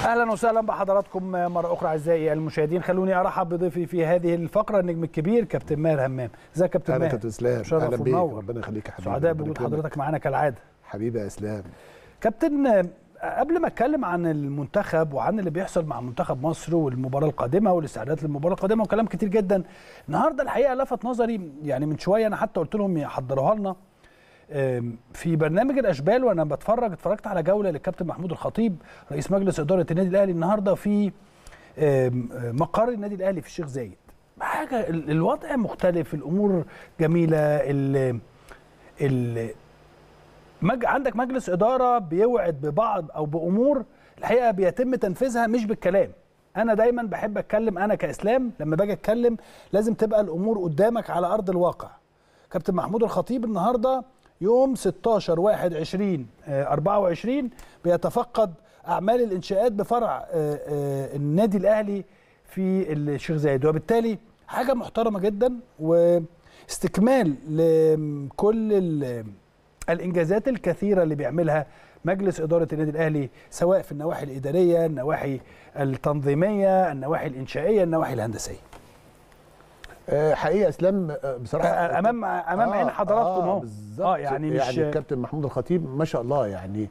اهلا وسهلا بحضراتكم مره اخرى اعزائي المشاهدين خلوني ارحب بضيفي في هذه الفقره النجم الكبير كابتن ماهر همام ازيك يا كابتن اهلا ماهر كابتن اسلام شرف اهلا بيك ومنور. ربنا يخليك يا حبيبي سعداء ربنا بوجود يكرمك. حضرتك معانا كالعاده حبيبي يا اسلام كابتن آه، قبل ما اتكلم عن المنتخب وعن اللي بيحصل مع منتخب مصر والمباراه القادمه والاستعدادات للمباراه القادمه وكلام كتير جدا النهارده الحقيقه لفت نظري يعني من شويه انا حتى قلت لهم يحضروها لنا آم، في برنامج الاشبال وانا بتفرج اتفرجت على جوله للكابتن محمود الخطيب رئيس مجلس اداره النادي الاهلي النهارده في آم، آه، مقر النادي الاهلي في الشيخ زايد حاجه ال- الوضع مختلف الامور جميله ال ال مج... عندك مجلس اداره بيوعد ببعض او بامور الحقيقه بيتم تنفيذها مش بالكلام انا دايما بحب اتكلم انا كاسلام لما باجي اتكلم لازم تبقى الامور قدامك على ارض الواقع كابتن محمود الخطيب النهارده يوم 16 1 20 آه، 24 بيتفقد اعمال الانشاءات بفرع آه، آه، النادي الاهلي في الشيخ زايد وبالتالي حاجه محترمه جدا واستكمال لكل ال- الانجازات الكثيره اللي بيعملها مجلس اداره النادي الاهلي سواء في النواحي الاداريه، النواحي التنظيميه، النواحي الانشائيه، النواحي الهندسيه. آه، حقيقه اسلام آه، بصراحه آه، امام امام عين حضراتكم اهو بالظبط اه يعني مش يعني الكابتن محمود الخطيب ما شاء الله يعني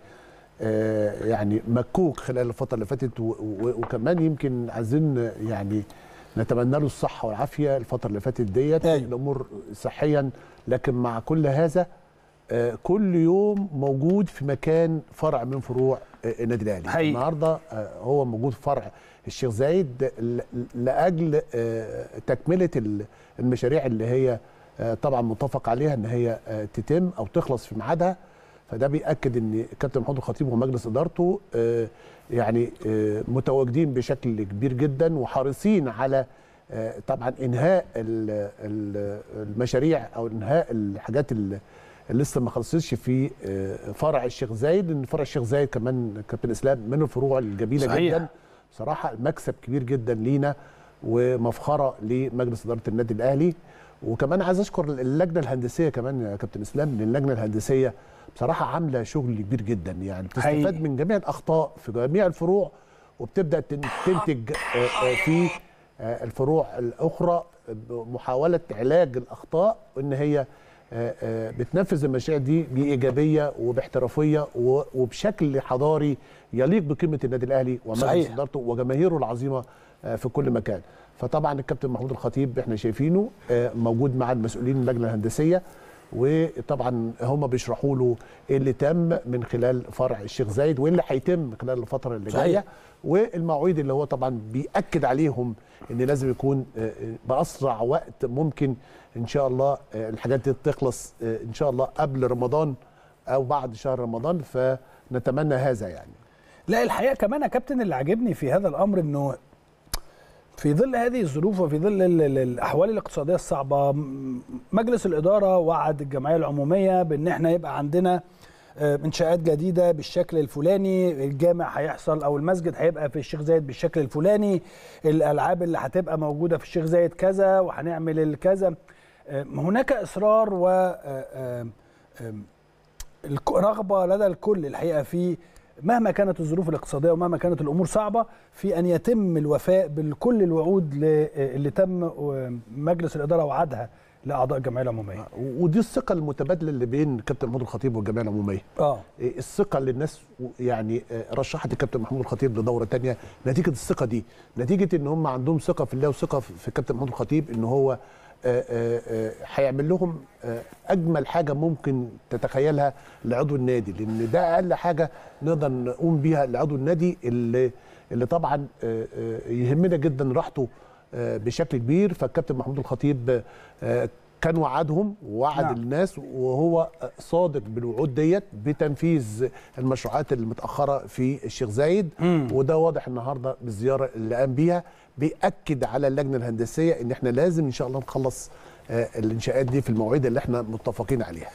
آه يعني مكوك خلال الفتره اللي فاتت و- و- وكمان يمكن عايزين يعني نتمنى له الصحه والعافيه الفتره اللي فاتت ديت أيوة. الامور صحيا لكن مع كل هذا آه كل يوم موجود في مكان فرع من فروع آه، النادي الاهلي حقيقي. النهارده آه، هو موجود في فرع الشيخ زايد ل- لاجل آه، تكمله ال- المشاريع اللي هي آه، طبعا متفق عليها ان هي آه، تتم او تخلص في ميعادها فده بيأكد ان الكابتن محمود الخطيب ومجلس ادارته آه، يعني آه، متواجدين بشكل كبير جدا وحريصين على آه، طبعا انهاء ال- ال- المشاريع او انهاء الحاجات اللي اللي لسه ما خلصتش في آه، فرع الشيخ زايد لان فرع الشيخ زايد كمان كابتن اسلام من الفروع الجميله صحيح. جدا بصراحه مكسب كبير جدا لينا ومفخره لمجلس اداره النادي الاهلي وكمان عايز اشكر اللجنه الهندسيه كمان يا كابتن اسلام لان اللجنه الهندسيه بصراحه عامله شغل كبير جدا يعني حقيقي. بتستفاد من جميع الاخطاء في جميع الفروع وبتبدا تن- تنتج آه، آه، في آه، الفروع الاخرى محاوله علاج الاخطاء وان هي آه، آه، بتنفذ المشاريع دي بايجابيه وباحترافيه و- وبشكل حضاري يليق بقيمه النادي الاهلي ومجلس صحيح. ادارته وجماهيره العظيمه آه، في كل مكان فطبعا الكابتن محمود الخطيب احنا شايفينه آه، موجود مع المسؤولين اللجنه الهندسيه وطبعا هم بيشرحوا له ايه اللي تم من خلال فرع الشيخ زايد وايه اللي هيتم خلال الفتره اللي صحيح. جايه والمواعيد اللي هو طبعا بيأكد عليهم ان لازم يكون آه، آه، باسرع وقت ممكن ان شاء الله آه، الحاجات دي تخلص آه، ان شاء الله قبل رمضان او بعد شهر رمضان فنتمنى هذا يعني لا الحقيقه كمان يا كابتن اللي عاجبني في هذا الامر انه في ظل هذه الظروف وفي ظل ال- ال- الاحوال الاقتصاديه الصعبه م- مجلس الاداره وعد الجمعيه العموميه بان احنا يبقى عندنا آه، انشاءات جديده بالشكل الفلاني الجامع هيحصل او المسجد هيبقى في الشيخ زايد بالشكل الفلاني الالعاب اللي هتبقى موجوده في الشيخ زايد كذا وهنعمل الكذا آه، هناك اصرار و آه، آه، آم، الك- رغبه لدى الكل الحقيقه في مهما كانت الظروف الاقتصاديه ومهما كانت الامور صعبه في ان يتم الوفاء بكل الوعود ل- اللي تم مجلس الاداره وعدها لاعضاء الجمعيه العموميه. ودي الثقه المتبادله اللي بين كابتن محمود الخطيب والجمعيه العموميه اه إيه الثقه اللي الناس يعني آه، رشحت الكابتن محمود الخطيب لدوره تانية نتيجه الثقه دي نتيجه ان هم عندهم ثقه في الله وثقه في في كابتن محمود الخطيب ان هو آه، آه، آه، هيعمل لهم آه، اجمل حاجه ممكن تتخيلها لعضو النادي لان ده اقل حاجه نقدر نقوم بيها لعضو النادي اللي اللي طبعا آه، آه، يهمنا جدا راحته آه، بشكل كبير فالكابتن محمود الخطيب آه، كان وعدهم ووعد نعم. الناس وهو صادق بالوعود ديت بتنفيذ المشروعات المتاخره في الشيخ زايد مم. وده واضح النهارده بالزياره اللي قام بيها بياكد على اللجنه الهندسيه ان احنا لازم ان شاء الله نخلص آه، الانشاءات دي في المواعيد اللي احنا متفقين عليها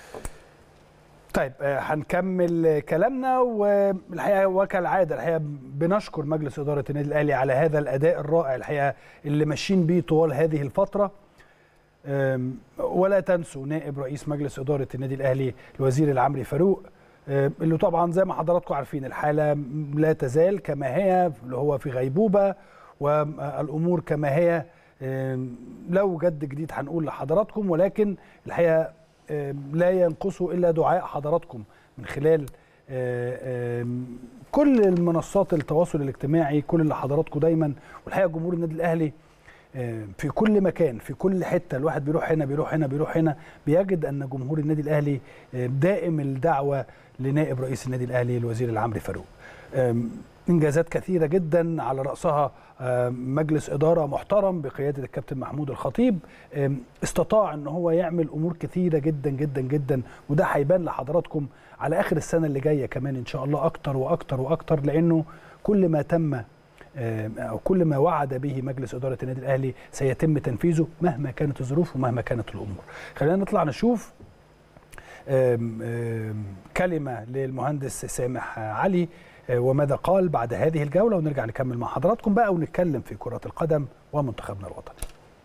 طيب آه، هنكمل كلامنا والحقيقه وكالعاده الحقيقه بنشكر مجلس اداره النادي الاهلي على هذا الاداء الرائع الحقيقه اللي ماشيين بيه طوال هذه الفتره آم، ولا تنسوا نائب رئيس مجلس اداره النادي الاهلي الوزير العمري فاروق آه، اللي طبعا زي ما حضراتكم عارفين الحاله لا تزال كما هي اللي هو في غيبوبه والامور كما هي آه، لو جد جديد هنقول لحضراتكم ولكن الحقيقه آه، لا ينقص الا دعاء حضراتكم من خلال آه، آم، كل المنصات التواصل الاجتماعي كل اللي حضراتكم دايما والحقيقه جمهور النادي الاهلي آه، في كل مكان في كل حته الواحد بيروح هنا بيروح هنا بيروح هنا بيجد ان جمهور النادي الاهلي آه، دائم الدعوه لنائب رئيس النادي الاهلي الوزير العمري فاروق آم، انجازات كثيره جدا على راسها آم، مجلس اداره محترم بقياده الكابتن محمود الخطيب آم، استطاع ان هو يعمل امور كثيره جدا جدا جدا وده هيبان لحضراتكم على اخر السنه اللي جايه كمان ان شاء الله اكتر واكتر واكتر لانه كل ما تم آم، او كل ما وعد به مجلس اداره النادي الاهلي سيتم تنفيذه مهما كانت الظروف ومهما كانت الامور خلينا نطلع نشوف آم، آم، كلمه للمهندس سامح علي آه، وماذا قال بعد هذه الجوله ونرجع نكمل مع حضراتكم بقى ونتكلم في كره القدم ومنتخبنا الوطني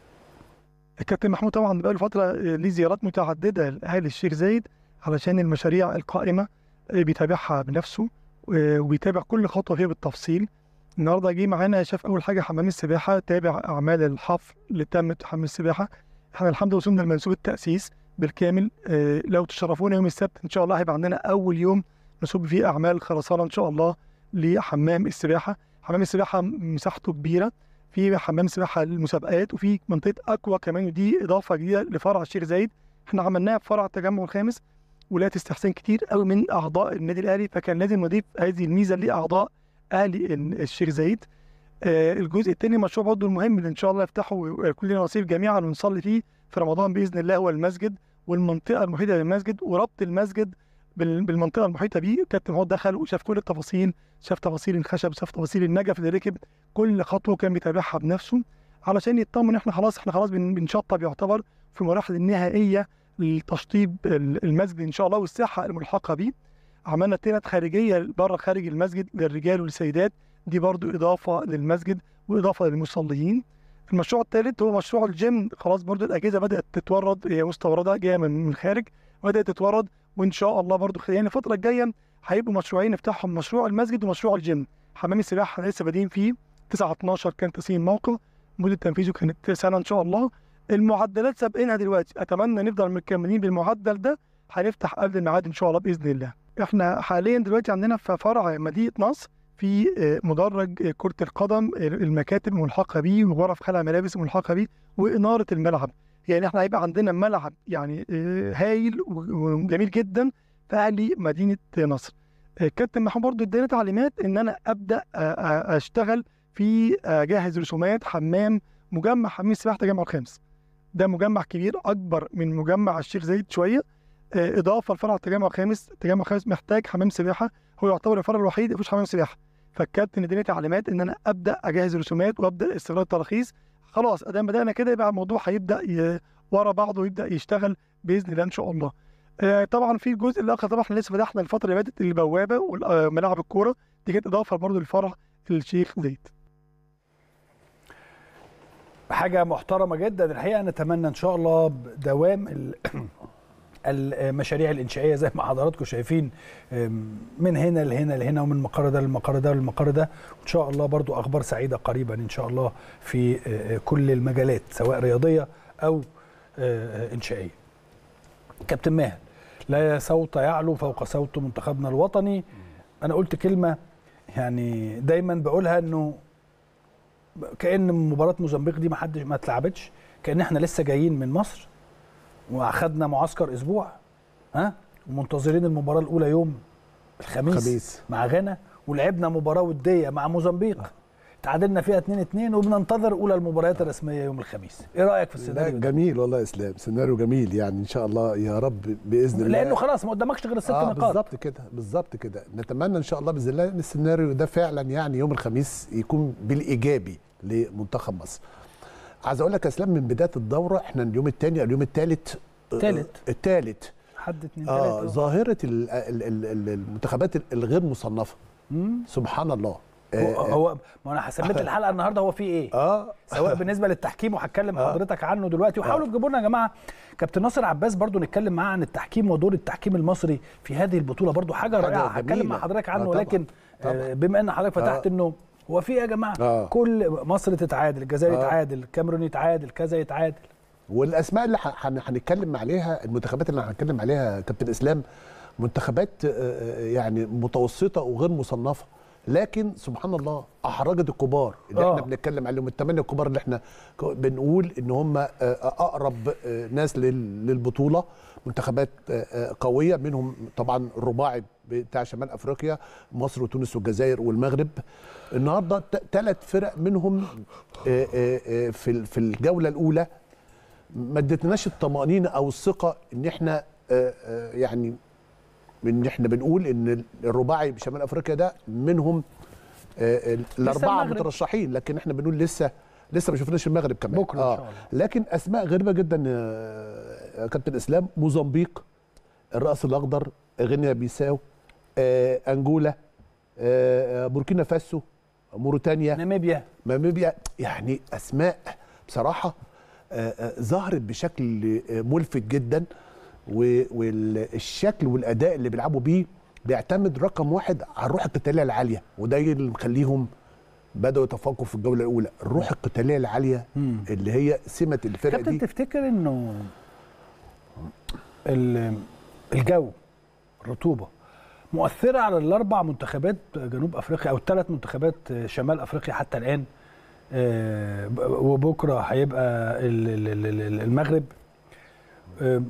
الكابتن محمود طبعا بقاله فترة آه، ليه زيارات متعددة لأهل الشيخ زايد علشان المشاريع القائمة آه، بيتابعها بنفسه آه، وبيتابع كل خطوة فيها بالتفصيل النهارده جه معانا شاف أول حاجة حمام السباحة تابع أعمال الحفر اللي تمت في حمام السباحة احنا الحمد لله وصلنا لمنسوب التأسيس بالكامل آه، لو تشرفونا يوم السبت إن شاء الله هيبقى عندنا أول يوم نصب فيه أعمال خرسانة إن شاء الله لحمام السباحة حمام السباحة مساحته كبيرة في حمام سباحه للمسابقات وفي منطقه اكوا كمان ودي اضافه جديده لفرع الشيخ زايد احنا عملناها في فرع التجمع الخامس ولاقت استحسان كتير قوي من اعضاء النادي الاهلي فكان لازم نضيف هذه الميزه لاعضاء اهلي ال- الشيخ زايد آه الجزء الثاني مشروع برضه المهم اللي ان شاء الله يفتحه ويكون لنا نصيب جميعا ونصلي فيه في رمضان باذن الله هو المسجد والمنطقه المحيطه بالمسجد وربط المسجد بال- بالمنطقه المحيطه بيه كابتن هو دخل وشاف كل التفاصيل شاف تفاصيل الخشب شاف تفاصيل النجف اللي ركب كل خطوه كان بيتابعها بنفسه علشان يطمن احنا خلاص احنا خلاص بن- بنشطب يعتبر في المراحل النهائيه لتشطيب ال- المسجد ان شاء الله والساحه الملحقه بيه عملنا تيرات خارجيه بره خارج المسجد للرجال والسيدات دي برضو اضافه للمسجد واضافه للمصلين المشروع الثالث هو مشروع الجيم خلاص برضو الاجهزه بدات تتورد هي مستورده جايه من من الخارج بدات تتورد وان شاء الله برضو خلال الفتره الجايه هيبقوا مشروعين نفتحهم مشروع المسجد ومشروع الجيم حمام السباحه احنا لسه بادئين فيه 9 12 كان تسليم موقع مدة تنفيذه كانت سنة إن شاء الله المعدلات سابقينها دلوقتي أتمنى نفضل مكملين بالمعدل ده هنفتح قبل الميعاد إن شاء الله بإذن الله إحنا حاليا دلوقتي عندنا في فرع مدينة نصر في آه، مدرج آه، كرة القدم آه، المكاتب ملحقة بيه وغرف خلع ملابس ملحقة بيه وإنارة الملعب يعني إحنا هيبقى عندنا ملعب يعني آه، هايل و- وجميل جدا في أهلي مدينة نصر آه، كابتن محمود برضه اداني تعليمات إن أنا أبدأ آه، آه، أشتغل في آه، جاهز رسومات حمام مجمع حمام السباحه تجمع الخامس ده مجمع كبير اكبر من مجمع الشيخ زايد شويه آه، اضافه لفرع التجمع الخامس التجمع الخامس محتاج حمام سباحه هو يعتبر الفرع الوحيد اللي مفيهوش حمام سباحه فالكابتن اداني تعليمات ان انا ابدا اجهز رسومات وابدا استغلال التراخيص خلاص ادام بدانا كده يبقى الموضوع هيبدا ي- ورا بعضه يبدا يشتغل باذن الله ان شاء الله آه، طبعا في الجزء الاخر طبعا احنا لسه فتحنا الفتره اللي فاتت البوابه وملاعب الكوره دي كانت اضافه برضه للفرع الشيخ زايد حاجه محترمه جدا الحقيقه نتمنى ان شاء الله دوام ال- المشاريع الانشائيه زي ما حضراتكم شايفين أم، من هنا لهنا لهنا ومن المقر ده للمقر ده للمقر ده وان شاء الله برضو اخبار سعيده قريبا ان شاء الله في آه، كل المجالات سواء رياضيه او آه، انشائيه كابتن ماهر لا صوت يعلو فوق صوت منتخبنا الوطني انا قلت كلمه يعني دايما بقولها انه كان مباراه موزمبيق دي ما حدش ما اتلعبتش كان احنا لسه جايين من مصر واخدنا معسكر اسبوع ها ومنتظرين المباراه الاولى يوم الخميس خميس مع غانا ولعبنا مباراه وديه مع موزمبيق تعادلنا فيها 2 2 وبننتظر اولى المباريات الرسميه يوم الخميس ايه رايك في لا السيناريو ده جميل والله يا اسلام سيناريو جميل يعني ان شاء الله يا رب باذن الله لانه خلاص ما قدامكش غير الست آه نقاط بالظبط كده بالظبط كده نتمنى ان شاء الله باذن الله ان السيناريو ده فعلا يعني يوم الخميس يكون بالايجابي لمنتخب مصر عايز اقول لك يا اسلام من بدايه الدوره احنا اليوم الثاني اليوم الثالث التالت. الثالث حد اتنين اه تلاته ظاهره ال- ال- ال- ال- المنتخبات الغير مصنفه مم. سبحان الله هو, هو ما انا سميت الحلقه النهارده هو في ايه اه سواء بالنسبه للتحكيم وهتكلم حضرتك عنه دلوقتي وحاولوا تجيبوا لنا يا جماعه كابتن ناصر عباس برضو نتكلم معاه عن التحكيم ودور التحكيم المصري في هذه البطوله برضو حاجه حاجة رائعه هتكلم جميلة. مع حضرتك عنه آه طبعاً. ولكن طبعاً. آه، بما ان حضرتك فتحت آه. انه هو في ايه يا جماعه آه. كل مصر تتعادل الجزائر آه. يتعادل الكاميرون يتعادل كذا يتعادل والاسماء اللي ح- هن- هنتكلم عليها المنتخبات اللي هنتكلم عليها كابتن اسلام منتخبات آه، آه، يعني متوسطه وغير مصنفه لكن سبحان الله احرجت الكبار اللي آه. احنا بنتكلم عليهم الثمانيه الكبار اللي احنا ك- بنقول ان هم آه، اقرب آه، ناس لل- للبطوله منتخبات آه، آه، قويه منهم طبعا الرباعي بتاع شمال افريقيا مصر وتونس والجزائر والمغرب النهارده ثلاث فرق منهم آه، آه، آه، في ال- في الجوله الاولى ما ادتناش الطمانينه او الثقه ان احنا آه، آه، يعني ان احنا بنقول ان الرباعي بشمال افريقيا ده منهم آه، ال- الاربعه المغرب. مترشحين لكن احنا بنقول لسه لسه ما شفناش المغرب كمان بكرة إن شاء الله. لكن اسماء غريبه جدا يا كابتن اسلام موزمبيق الراس الاخضر غينيا بيساو آه، انجولا آه، آه، بوركينا فاسو موريتانيا ناميبيا ناميبيا يعني اسماء بصراحه آه، آه، ظهرت بشكل آه، ملفت جدا و- والشكل والاداء اللي بيلعبوا بيه بيعتمد رقم واحد على الروح القتاليه العاليه وده اللي مخليهم بداوا يتفوقوا في الجوله الاولى الروح القتاليه العاليه مم. اللي هي سمه الفرقه كابتن دي تفتكر انه ال- الجو الرطوبه مؤثره على الاربع منتخبات جنوب افريقيا او الثلاث منتخبات شمال افريقيا حتى الان آه، ب- وبكره هيبقى ال- ال- ال- ال- المغرب آه،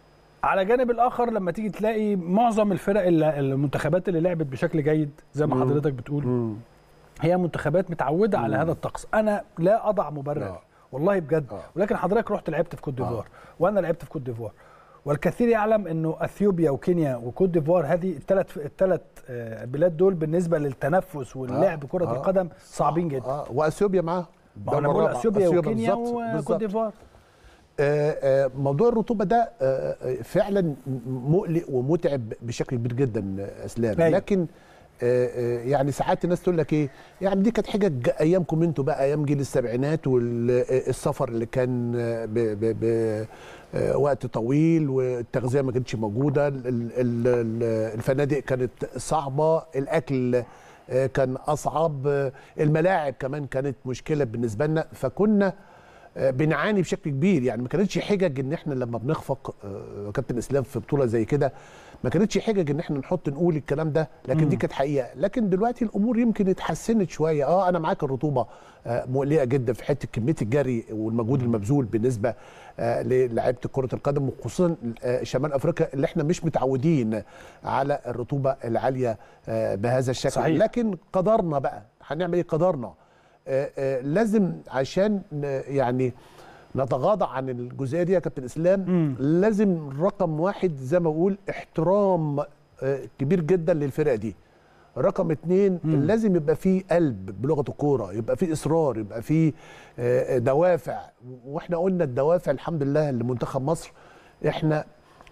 على جانب الاخر لما تيجي تلاقي معظم الفرق اللي المنتخبات اللي لعبت بشكل جيد زي ما مم. حضرتك بتقول مم. هي منتخبات متعوده على هذا الطقس انا لا اضع مبرر آه. والله بجد آه. ولكن حضرتك رحت لعبت في كوت ديفوار وانا لعبت في كوت ديفوار والكثير يعلم انه اثيوبيا وكينيا وكوت ديفوار هذه الثلاث الثلاث بلاد دول بالنسبه للتنفس واللعب كره آه. القدم صعبين جدا اه واثيوبيا معاه ما هو انا بقول اثيوبيا وكينيا وكوت ديفوار آه، آه، موضوع الرطوبه ده آه، آه، فعلا مقلق ومتعب بشكل كبير جدا آه، اسلام أيوة. لكن آه، آه، يعني ساعات الناس تقول لك ايه يعني دي كانت حجج ايامكم انتوا بقى ايام جيل السبعينات والسفر اللي كان آه، ب ب ب آه، وقت طويل والتغذيه ما كانتش موجوده ال- ال- ال- الفنادق كانت صعبه الاكل آه، كان اصعب آه، الملاعب كمان كانت مشكله بالنسبه لنا فكنا آه، بنعاني بشكل كبير يعني ما كانتش حجج ان احنا لما بنخفق آه، كابتن اسلام في بطوله زي كده ما كانتش حجج ان احنا نحط نقول الكلام ده لكن دي كانت حقيقه لكن دلوقتي الامور يمكن اتحسنت شويه اه انا معاك الرطوبه آه، مقلقه جدا في حته كميه الجري والمجهود المبذول بالنسبه آه، للاعيبه كره القدم وخصوصا آه، شمال افريقيا اللي احنا مش متعودين على الرطوبه العاليه آه، بهذا الشكل صحيح. لكن قدرنا بقى هنعمل ايه قدرنا آه، آه، لازم عشان ن- يعني نتغاضى عن الجزئيه دي يا كابتن اسلام مم. لازم رقم واحد زي ما بقول احترام آه، كبير جدا للفرقه دي رقم اتنين مم. لازم يبقى فيه قلب بلغه الكوره يبقى فيه اصرار يبقى فيه آه، دوافع واحنا قلنا الدوافع الحمد لله لمنتخب مصر احنا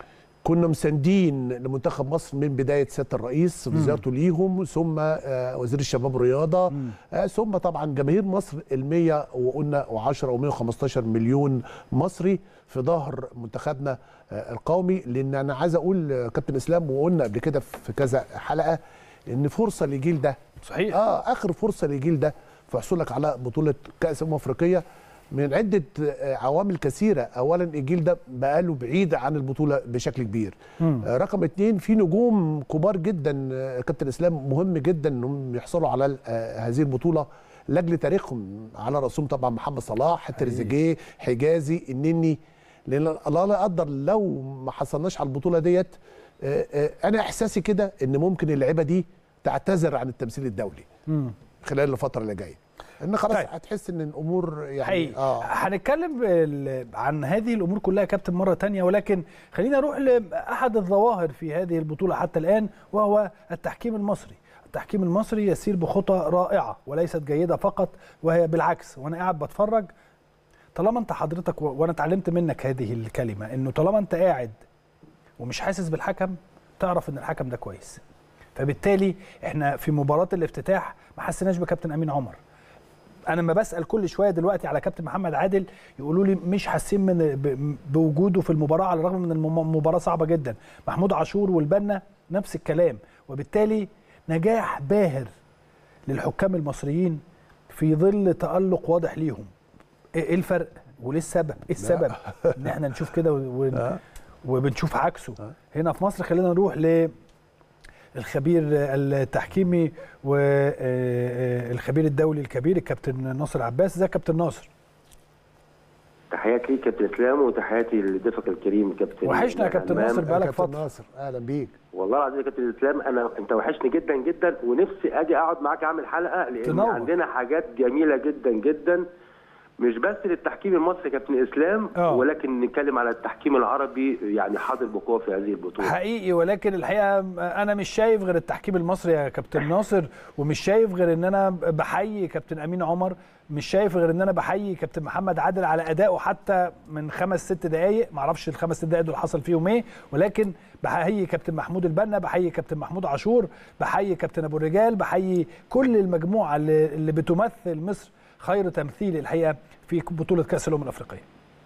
كنا مساندين لمنتخب مصر من بدايه سياده الرئيس في زيارته ليهم ثم آه، وزير الشباب والرياضه آه، ثم طبعا جماهير مصر ال 100 وقلنا و10 او 115 مليون مصري في ظهر منتخبنا آه، القومي لان انا عايز اقول آه، كابتن اسلام وقلنا قبل كده في كذا حلقه ان فرصه للجيل ده صحيح اه اخر فرصه للجيل ده في حصولك على بطوله كاس امم افريقيه من عده آه، عوامل كثيره اولا الجيل ده بقاله بعيد عن البطوله بشكل كبير مم. آه، رقم اتنين في نجوم كبار جدا آه، كابتن اسلام مهم جدا انهم يحصلوا على آه، هذه البطوله لاجل تاريخهم على راسهم طبعا محمد صلاح تريزيجيه حجازي النني لان الله لا يقدر لو ما حصلناش على البطوله ديت آه، آه، انا احساسي كده ان ممكن اللعيبه دي تعتذر عن التمثيل الدولي مم. خلال الفتره اللي جايه ان خلاص طيب. هتحس ان الامور يعني حقيقي اه هنتكلم بال- عن هذه الامور كلها يا كابتن مره تانية ولكن خلينا نروح لاحد الظواهر في هذه البطوله حتى الان وهو التحكيم المصري التحكيم المصري يسير بخطى رائعه وليست جيده فقط وهي بالعكس وانا قاعد بتفرج طالما انت حضرتك و- وانا اتعلمت منك هذه الكلمه انه طالما انت قاعد ومش حاسس بالحكم تعرف ان الحكم ده كويس فبالتالي احنا في مباراه الافتتاح ما حسيناش بكابتن امين عمر انا لما بسال كل شويه دلوقتي على كابتن محمد عادل يقولوا لي مش حاسين من ب- بوجوده في المباراه على الرغم من الم- المباراه صعبه جدا محمود عاشور والبنا نفس الكلام وبالتالي نجاح باهر للحكام المصريين في ظل تالق واضح ليهم ايه إيه الفرق وليه السبب ايه السبب ان احنا نشوف كده و- و- وبنشوف عكسه هنا في مصر خلينا نروح ل الخبير التحكيمي والخبير الدولي الكبير الكابتن ناصر عباس ازيك يا كابتن ناصر تحياتي ليك كابتن اسلام وتحياتي لضيفك الكريم كابتن وحشنا يا كابتن همام. ناصر بقالك كابتن فتره ناصر اهلا بيك والله العظيم يا كابتن اسلام انا انت وحشني جدا جدا ونفسي اجي اقعد معاك اعمل حلقه لان تنور. عندنا حاجات جميله جدا جدا مش بس للتحكيم المصري يا كابتن اسلام آه. ولكن نتكلم على التحكيم العربي يعني حاضر بقوه في هذه البطوله حقيقي ولكن الحقيقه انا مش شايف غير التحكيم المصري يا كابتن ناصر ومش شايف غير ان انا بحيي كابتن امين عمر مش شايف غير ان انا بحيي كابتن محمد عادل على ادائه حتى من خمس ست دقائق معرفش الخمس ست دقائق دول حصل فيهم ايه ولكن بحيي كابتن محمود البنا بحيي كابتن محمود عاشور بحيي كابتن ابو الرجال بحيي كل المجموعه اللي, اللي بتمثل مصر خير تمثيل الحقيقه في بطوله كاس الامم الافريقيه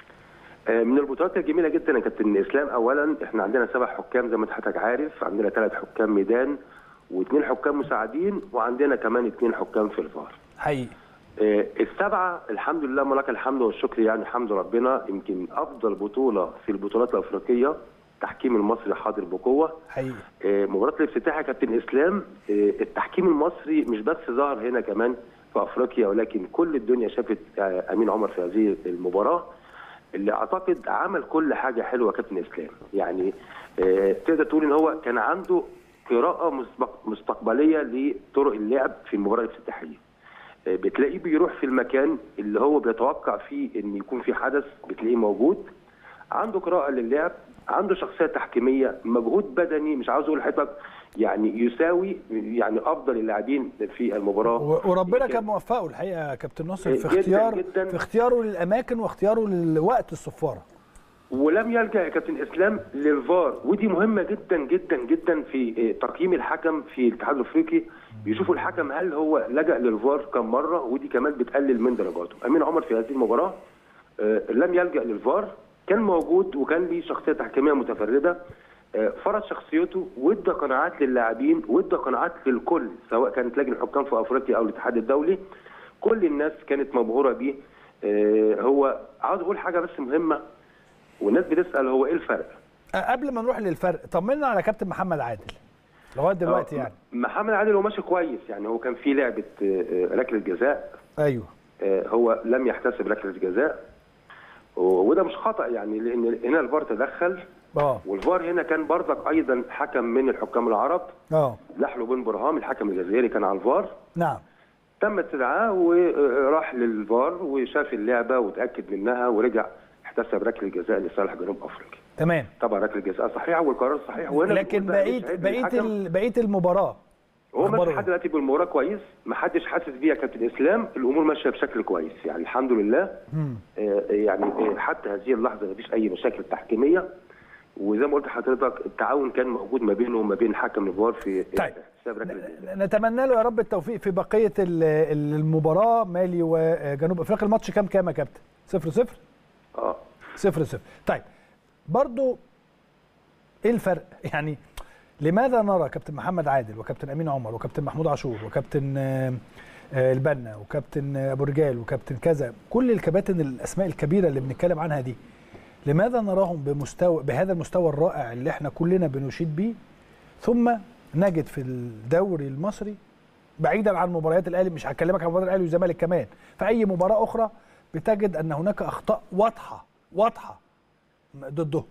آه، من البطولات الجميله جدا يا كابتن اسلام اولا احنا عندنا سبع حكام زي ما حضرتك عارف عندنا ثلاث حكام ميدان واثنين حكام مساعدين وعندنا كمان اثنين حكام في الفار حقيقي آه، السبعه الحمد لله ولك الحمد والشكر يعني حمد ربنا يمكن افضل بطوله في البطولات الافريقيه التحكيم المصري حاضر بقوه حقيقي آه، مباراه الافتتاح يا كابتن اسلام آه، التحكيم المصري مش بس ظهر هنا كمان في افريقيا ولكن كل الدنيا شافت آه، امين عمر في هذه المباراه اللي اعتقد عمل كل حاجه حلوه يا كابتن اسلام يعني آه، تقدر تقول ان هو كان عنده قراءه مسبق- مستقبليه لطرق اللعب في المباراه الافتتاحيه آه، بتلاقيه بيروح في المكان اللي هو بيتوقع فيه ان يكون في حدث بتلاقيه موجود عنده قراءه للعب عنده شخصيه تحكيميه مجهود بدني مش عاوز اقول لحضرتك يعني يساوي يعني افضل اللاعبين في المباراه و- وربنا كان موفقه الحقيقه يا كابتن ناصر في جداً اختيار جداً. في اختياره للاماكن واختياره للوقت الصفاره ولم يلجا يا كابتن اسلام للفار ودي مهمه جدا جدا جدا في آه، تقييم الحكم في الاتحاد الافريقي بيشوفوا الحكم هل هو لجا للفار كم مره ودي كمان بتقلل من درجاته امين عمر في هذه المباراه آه، لم يلجا للفار كان موجود وكان ليه شخصيه تحكيميه متفرده آه، فرض شخصيته وادى قناعات للاعبين وادى قناعات للكل سواء كانت لجنه الحكام في افريقيا او الاتحاد الدولي كل الناس كانت مبهوره بيه آه، هو عاوز اقول حاجه بس مهمه والناس بتسال هو ايه الفرق؟ أه، قبل ما نروح للفرق طمنا على كابتن محمد عادل لغايه دلوقتي آه، يعني محمد عادل هو ماشي كويس يعني هو كان في لعبه آه، آه، ركله جزاء ايوه آه، هو لم يحتسب ركله جزاء و- وده مش خطا يعني لان هنا الفار تدخل اه والفار هنا كان برضك ايضا حكم من الحكام العرب اه لحلو بن برهام الحكم الجزائري كان على الفار نعم تم استدعائه وراح للفار وشاف اللعبه وتاكد منها ورجع احتسب ركله جزاء لصالح جنوب افريقيا تمام طبعا ركله جزاء صحيحه والقرار صحيح وهنا لكن بنقول بقى بقيه مش عيب بقيه للحكم. ال- بقيه المباراه هو أخباره ماشي إيه؟ لحد دلوقتي بالمباراه كويس ما حدش حاسس بيها يا كابتن اسلام الامور ماشيه بشكل كويس يعني الحمد لله مم. آه، يعني آه، حتى هذه اللحظه ما فيش اي مشاكل تحكيميه وزي ما قلت لحضرتك التعاون كان موجود ما بينه وما بين حكم الفار في طيب. احتساب ركله الجزاء. نتمنى له يا رب التوفيق في بقيه ال- ال- المباراه مالي وجنوب افريقيا الماتش كام كام يا كابتن 0 0 اه صفر صفر طيب برضو ايه الفرق يعني لماذا نرى كابتن محمد عادل وكابتن امين عمر وكابتن محمود عاشور وكابتن آه، آه، البنا وكابتن آه، ابو رجال وكابتن كذا كل الكباتن الاسماء الكبيره اللي بنتكلم عنها دي لماذا نراهم بمستوى بهذا المستوى الرائع اللي احنا كلنا بنشيد بيه ثم نجد في الدوري المصري بعيدا عن مباريات الاهلي مش هكلمك عن مباريات الاهلي والزمالك كمان في اي مباراه اخرى بتجد ان هناك اخطاء واضحه واضحه ضده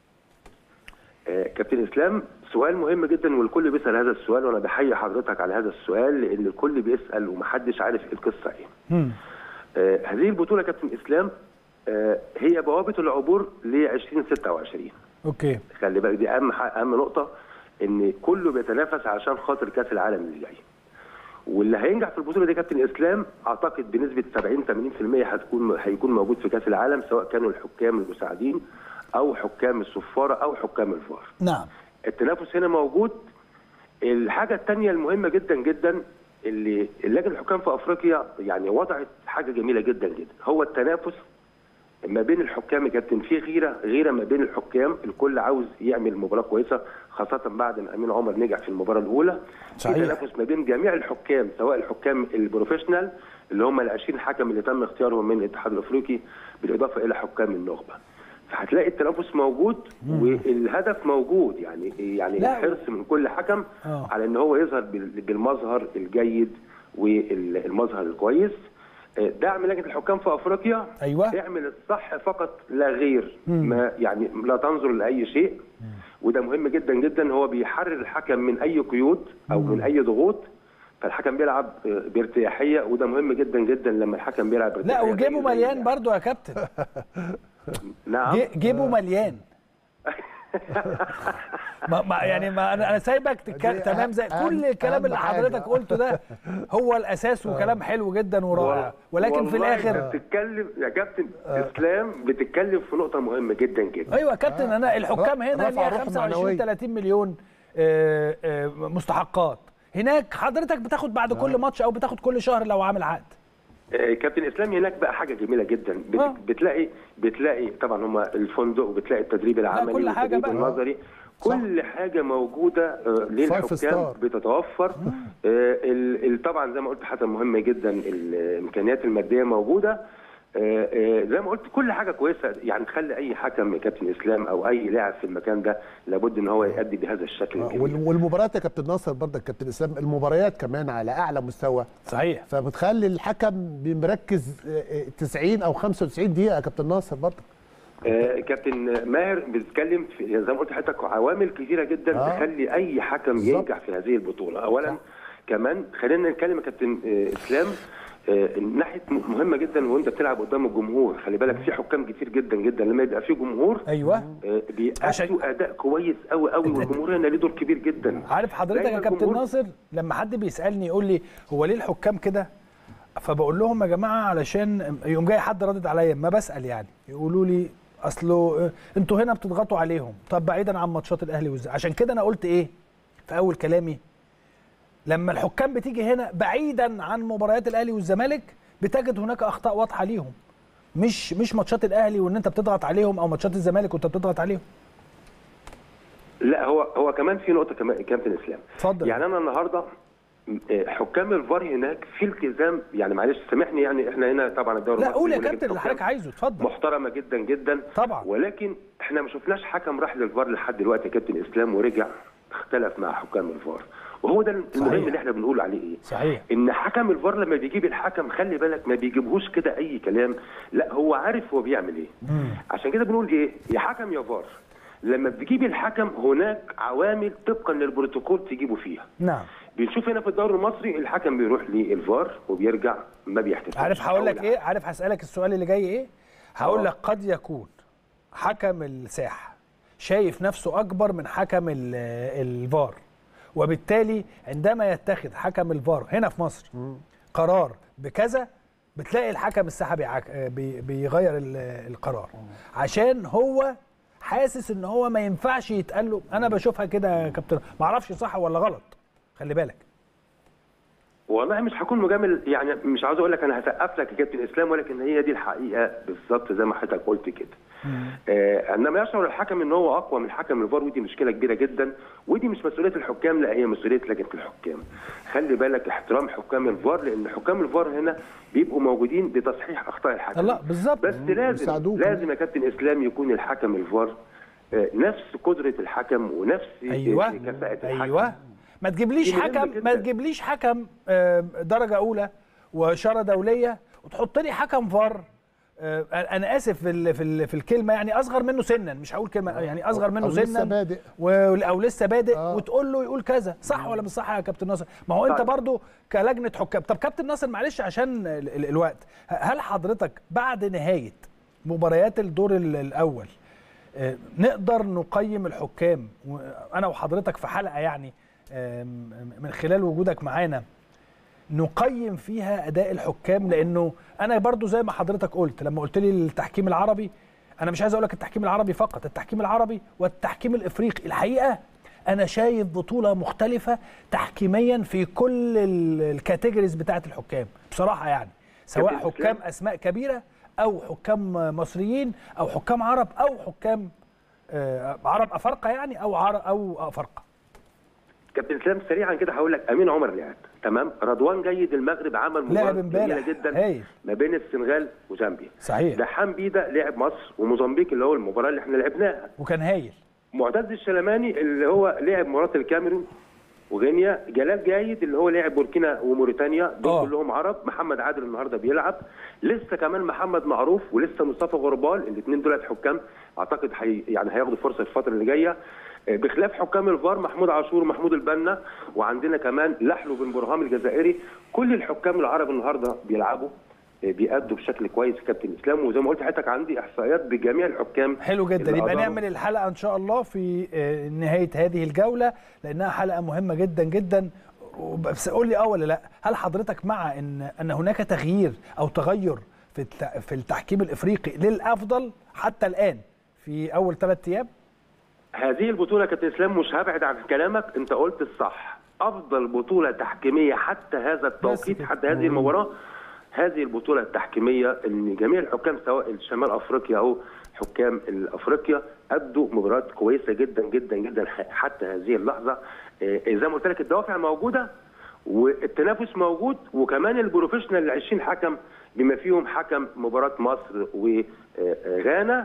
آه، كابتن اسلام سؤال مهم جدا والكل بيسال هذا السؤال وانا بحيي حضرتك على هذا السؤال لان الكل بيسال ومحدش عارف ايه القصه ايه. مم. آه، هذه البطوله كابتن اسلام آه، هي بوابه العبور ل 2026 اوكي خلي بالك دي اهم ح- اهم نقطه ان كله بيتنافس عشان خاطر كاس العالم اللي جاي. واللي هينجح في البطوله دي كابتن اسلام اعتقد بنسبه 70 80% هتكون هيكون موجود في كاس العالم سواء كانوا الحكام المساعدين او حكام الصفاره او حكام الفار. نعم التنافس هنا موجود الحاجه الثانيه المهمه جدا جدا اللي اللجنه الحكام في افريقيا يعني وضعت حاجه جميله جدا جدا هو التنافس ما بين الحكام يا كابتن في غيره غيره ما بين الحكام الكل عاوز يعمل مباراه كويسه خاصه بعد ما امين عمر نجح في المباراه الاولى صحيح. في تنافس ما بين جميع الحكام سواء الحكام البروفيشنال اللي هم ال 20 حكم اللي تم اختيارهم من الاتحاد الافريقي بالاضافه الى حكام النخبه فهتلاقي التنافس موجود والهدف موجود يعني يعني لا. الحرص من كل حكم آه. على ان هو يظهر بال- بالمظهر الجيد والمظهر الكويس آه، دعم لجنه الحكام في افريقيا أيوة. اعمل الصح فقط لا غير ما يعني لا تنظر لاي شيء وده مهم جدا جدا هو بيحرر الحكم من اي قيود او من اي ضغوط فالحكم بيلعب آه، بارتياحيه وده مهم جدا جدا لما الحكم بيلعب لا بارتياحيه وجيبه زي- زي- مليان برضو يا كابتن نعم جي- جيبه مليان ما ما يعني ما انا انا سايبك تتكلم دي تمام زي أهم- كل الكلام أهم اللي حضرتك حاجة. قلته ده هو الاساس وكلام حلو جدا ورائع ولكن في والله الاخر أنت بتتكلم يا كابتن اسلام بتتكلم في نقطه مهمه جدا جدا ايوه يا كابتن انا الحكام هنا رفع ليها روح 25 معنوية. 30 مليون آه، آه، مستحقات هناك حضرتك بتاخد بعد كل ماتش او بتاخد كل شهر لو عامل عقد آه، كابتن اسلام هناك بقى حاجه جميله جدا بت- آه. بتلاقي بتلاقي طبعا هم الفندق وبتلاقي التدريب العملي كل حاجة والتدريب بقى. النظري كل حاجه موجوده آه، للحكام ستار. بتتوفر آه، ال- ال- طبعا زي ما قلت حاجه مهمه جدا الامكانيات الماديه موجوده آه، آه، زي ما قلت كل حاجه كويسه يعني تخلي اي حكم يا كابتن اسلام او اي لاعب في المكان ده لابد ان هو يؤدي بهذا الشكل الجميل. وال- والمباريات يا كابتن ناصر برضك كابتن اسلام المباريات كمان على اعلى مستوى صحيح فبتخلي الحكم مركز 90 او 95 دقيقه يا كابتن ناصر برضك آه، كابتن ماهر بتتكلم في زي ما قلت لحضرتك عوامل كثيره جدا آه. تخلي اي حكم بالظبط. ينجح في هذه البطوله اولا كمان خلينا نتكلم يا كابتن آه، اسلام آه، ناحيه مهمه جدا وانت بتلعب قدام الجمهور خلي بالك في حكام كتير جدا جدا لما يبقى في جمهور ايوه آه، عشان- بيأدوا اداء كويس قوي قوي والجمهور هنا ليه دور كبير جدا عارف حضرتك دايما يا كابتن الجمهور- ناصر لما حد بيسالني يقول لي هو ليه الحكام كده فبقول لهم يا جماعه علشان يقوم جاي حد ردد عليا ما بسال يعني يقولوا لي اصله آه، انتوا هنا بتضغطوا عليهم طب بعيدا عن ماتشات الاهلي والزمالك عشان كده انا قلت ايه في اول كلامي لما الحكام بتيجي هنا بعيدا عن مباريات الاهلي والزمالك بتجد هناك اخطاء واضحه ليهم مش مش ماتشات الاهلي وان انت بتضغط عليهم او ماتشات الزمالك وانت بتضغط عليهم لا هو هو كمان في نقطه كمان كابتن اسلام اتفضل. يعني انا النهارده آه، حكام الفار هناك في التزام يعني معلش سامحني يعني احنا هنا طبعا الدوري لا المصري قول يا ولجنة كابتن اللي الحكام حضرتك عايزه اتفضل محترمه جدا جدا طبعا. ولكن احنا ما شفناش حكم راح للفار لحد دلوقتي يا كابتن اسلام ورجع اختلف مع حكام الفار وهو ده المهم صحيح. اللي احنا بنقول عليه ايه صحيح ان حكم الفار لما بيجيب الحكم خلي بالك ما بيجيبهوش كده اي كلام لا هو عارف هو بيعمل ايه عشان كده بنقول ايه يا حكم يا فار لما بتجيب الحكم هناك عوامل طبقا للبروتوكول تجيبه فيها نعم بنشوف هنا في الدوري المصري الحكم بيروح للفار وبيرجع ما بيحتفلش عارف هقول لك أو ايه عارف هسالك السؤال اللي جاي ايه هقول لك قد يكون حكم الساحه شايف نفسه اكبر من حكم ال- الفار وبالتالي عندما يتخذ حكم الفار هنا في مصر قرار بكذا بتلاقي الحكم الساحه بيعك... بي... بيغير ال- القرار عشان هو حاسس ان هو ما ينفعش يتقال له انا بشوفها كده يا كابتن ما اعرفش صح ولا غلط خلي بالك والله مش هكون مجامل يعني مش عاوز اقول لك انا هسقف لك يا كابتن اسلام ولكن هي دي الحقيقه بالظبط زي ما حضرتك قلت كده. آه انما يشعر الحكم ان هو اقوى من حكم الفار ودي مشكله كبيره جدا ودي مش مسؤوليه الحكام لا هي مسؤوليه لجنه الحكام. خلي بالك احترام حكام الفار لان حكام الفار هنا بيبقوا موجودين لتصحيح اخطاء الحكم. الله بالظبط بس لازم بيساعدوك. لازم يا كابتن اسلام يكون الحكم الفار آه نفس قدره الحكم ونفس ايوه كفاءه الحكم. ايوه ما تجيبليش دي مهمة حكم ما جداً. تجيبليش حكم آه، درجه اولى واشاره دوليه وتحط لي حكم فار آه، انا اسف في ال- في ال- في الكلمه يعني اصغر منه سنا مش هقول كلمه يعني اصغر منه أو سنا لسه بادئ. و- او لسه بادئ آه. وتقول له يقول كذا صح ولا مش صح يا كابتن ناصر ما هو انت طيب. برضو كلجنه حكام طب كابتن ناصر معلش عشان ال- ال- الوقت ه- هل حضرتك بعد نهايه مباريات الدور ال- الاول آه، نقدر نقيم الحكام و- انا وحضرتك في حلقه يعني آم، من خلال وجودك معانا نقيم فيها اداء الحكام لانه انا برضو زي ما حضرتك قلت لما قلت لي التحكيم العربي انا مش عايز اقول لك التحكيم العربي فقط التحكيم العربي والتحكيم الافريقي الحقيقه انا شايف بطوله مختلفه تحكيميا في كل ال- الكاتيجوريز بتاعه الحكام بصراحه يعني سواء كابتن حكام إسلام. اسماء كبيره او حكام مصريين او حكام عرب او حكام آه، عرب افارقه يعني او عرب او افارقه كابتن اسلام سريعا كده هقول لك امين عمر لعب تمام رضوان جيد المغرب عمل مباراه لعب جميله امبارح. جدا هايل. ما بين السنغال وزامبيا صحيح. دحام بيدا لعب مصر وموزمبيق اللي هو المباراه اللي احنا لعبناها وكان هايل معتز الشلماني اللي هو لعب مباراه الكاميرون وغينيا جلال جايد اللي هو لاعب بوركينا وموريتانيا دول آه. كلهم عرب محمد عادل النهارده بيلعب لسه كمان محمد معروف ولسه مصطفى غربال الاثنين دولت حكام اعتقد حي يعني هياخدوا فرصه الفتره اللي جايه آه، بخلاف حكام الفار محمود عاشور ومحمود البنا وعندنا كمان لحلو بن برهام الجزائري كل الحكام العرب النهارده بيلعبوا آه، بيأدوا بشكل كويس كابتن اسلام وزي ما قلت لحضرتك عندي احصائيات بجميع الحكام حلو جدا اللي يبقى أداروا- نعمل الحلقه ان شاء الله في آه، نهايه هذه الجوله لانها حلقه مهمه جدا جدا بس قول لي اه ولا لا هل حضرتك مع ان ان هناك تغيير او تغير في الت- في التحكيم الافريقي للافضل حتى الان في اول ثلاث ايام هذه البطولة كابتن اسلام مش هبعد عن كلامك انت قلت الصح افضل بطولة تحكيمية حتى هذا التوقيت كده. حتى هذه المباراة هذه البطولة التحكيمية ان جميع الحكام سواء شمال افريقيا او حكام افريقيا ادوا مباريات كويسة جدا جدا جدا حتى هذه اللحظة آه، زي ما قلت لك الدوافع موجودة والتنافس موجود وكمان البروفيشنال ال 20 حكم بما فيهم حكم مباراة مصر وغانا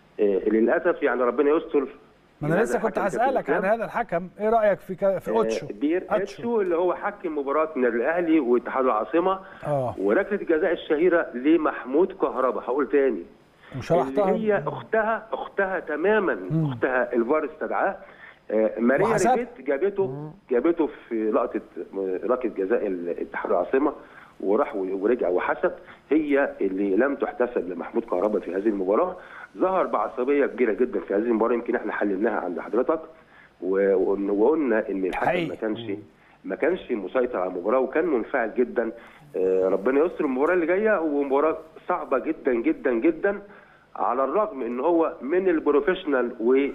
للاسف يعني ربنا يستر ما انا هذا لسه كنت الحكم هسالك كابتن عن إسلام. هذا الحكم ايه رايك في ك- في اوتشو آه، بير أتشو. اتشو اللي هو حكم مباراه من الاهلي واتحاد العاصمه اه وركله الجزاء الشهيره لمحمود كهربا هقول تاني وشرحتها اللي هي اختها اختها تماما اختها الفار استدعاه آه، ماريا وحسب. ريبيت جابته جابته في لقطه ركله جزاء اتحاد العاصمه وراح ورجع وحسب هي اللي لم تحتسب لمحمود كهربا في هذه المباراه ظهر بعصبيه كبيره جدا في هذه المباراه يمكن احنا حللناها عند حضرتك و- وقلنا وقلنا ان الحكم حقيقي. ما كانش ما كانش مسيطر على المباراه وكان منفعل جدا آه، ربنا يستر المباراه اللي جايه ومباراه صعبه جدا جدا جدا على الرغم ان هو من البروفيشنال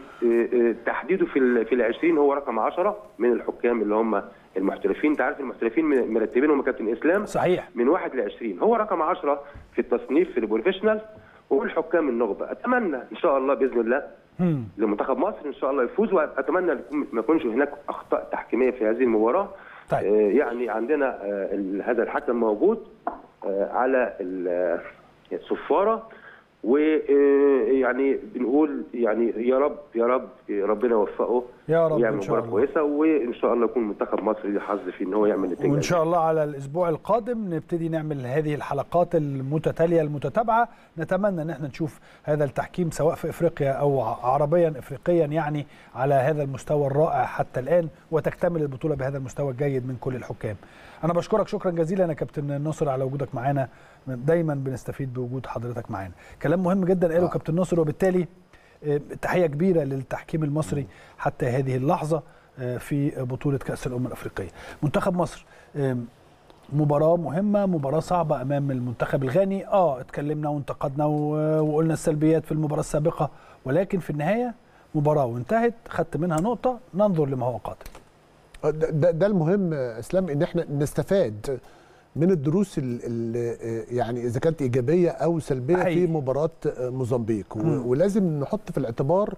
وتحديده في ال في العشرين هو رقم 10 من الحكام اللي هم المحترفين انت عارف المحترفين م- مرتبينهم يا كابتن اسلام صحيح من واحد ل 20 هو رقم 10 في التصنيف في البروفيشنال والحكام النخبه اتمنى ان شاء الله باذن الله مم. لمنتخب مصر ان شاء الله يفوز واتمنى يكون- ما يكونش هناك اخطاء تحكيميه في هذه المباراه طيب. آه، يعني عندنا آه، ال- هذا الحكم موجود آه، على ال- آه، الصفاره ويعني بنقول يعني يا رب يا رب ربنا يوفقه يا رب يعمل إن شاء مباراه الله. كويسه وان شاء الله يكون منتخب مصر ليه حظ في ان هو يعمل نتيجه وان شاء الله على الاسبوع القادم نبتدي نعمل هذه الحلقات المتتاليه المتتابعه نتمنى ان احنا نشوف هذا التحكيم سواء في افريقيا او ع- عربيا افريقيا يعني على هذا المستوى الرائع حتى الان وتكتمل البطوله بهذا المستوى الجيد من كل الحكام انا بشكرك شكرا جزيلا يا كابتن ناصر على وجودك معانا دايما بنستفيد بوجود حضرتك معانا كلام مهم جدا قاله كابتن ناصر وبالتالي آه، تحيه كبيره للتحكيم المصري حتى هذه اللحظه آه، في بطوله كاس الامم الافريقيه منتخب مصر آم، مباراة مهمة مباراة صعبة أمام المنتخب الغاني آه اتكلمنا وانتقدنا و- وقلنا السلبيات في المباراة السابقة ولكن في النهاية مباراة وانتهت خدت منها نقطة ننظر لما هو قادم ده, ده, ده المهم آه، اسلام ان احنا نستفاد من الدروس اللي يعني اذا كانت ايجابيه او سلبيه حقيقي. في مباراه آه، موزمبيق و- مم. ولازم نحط في الاعتبار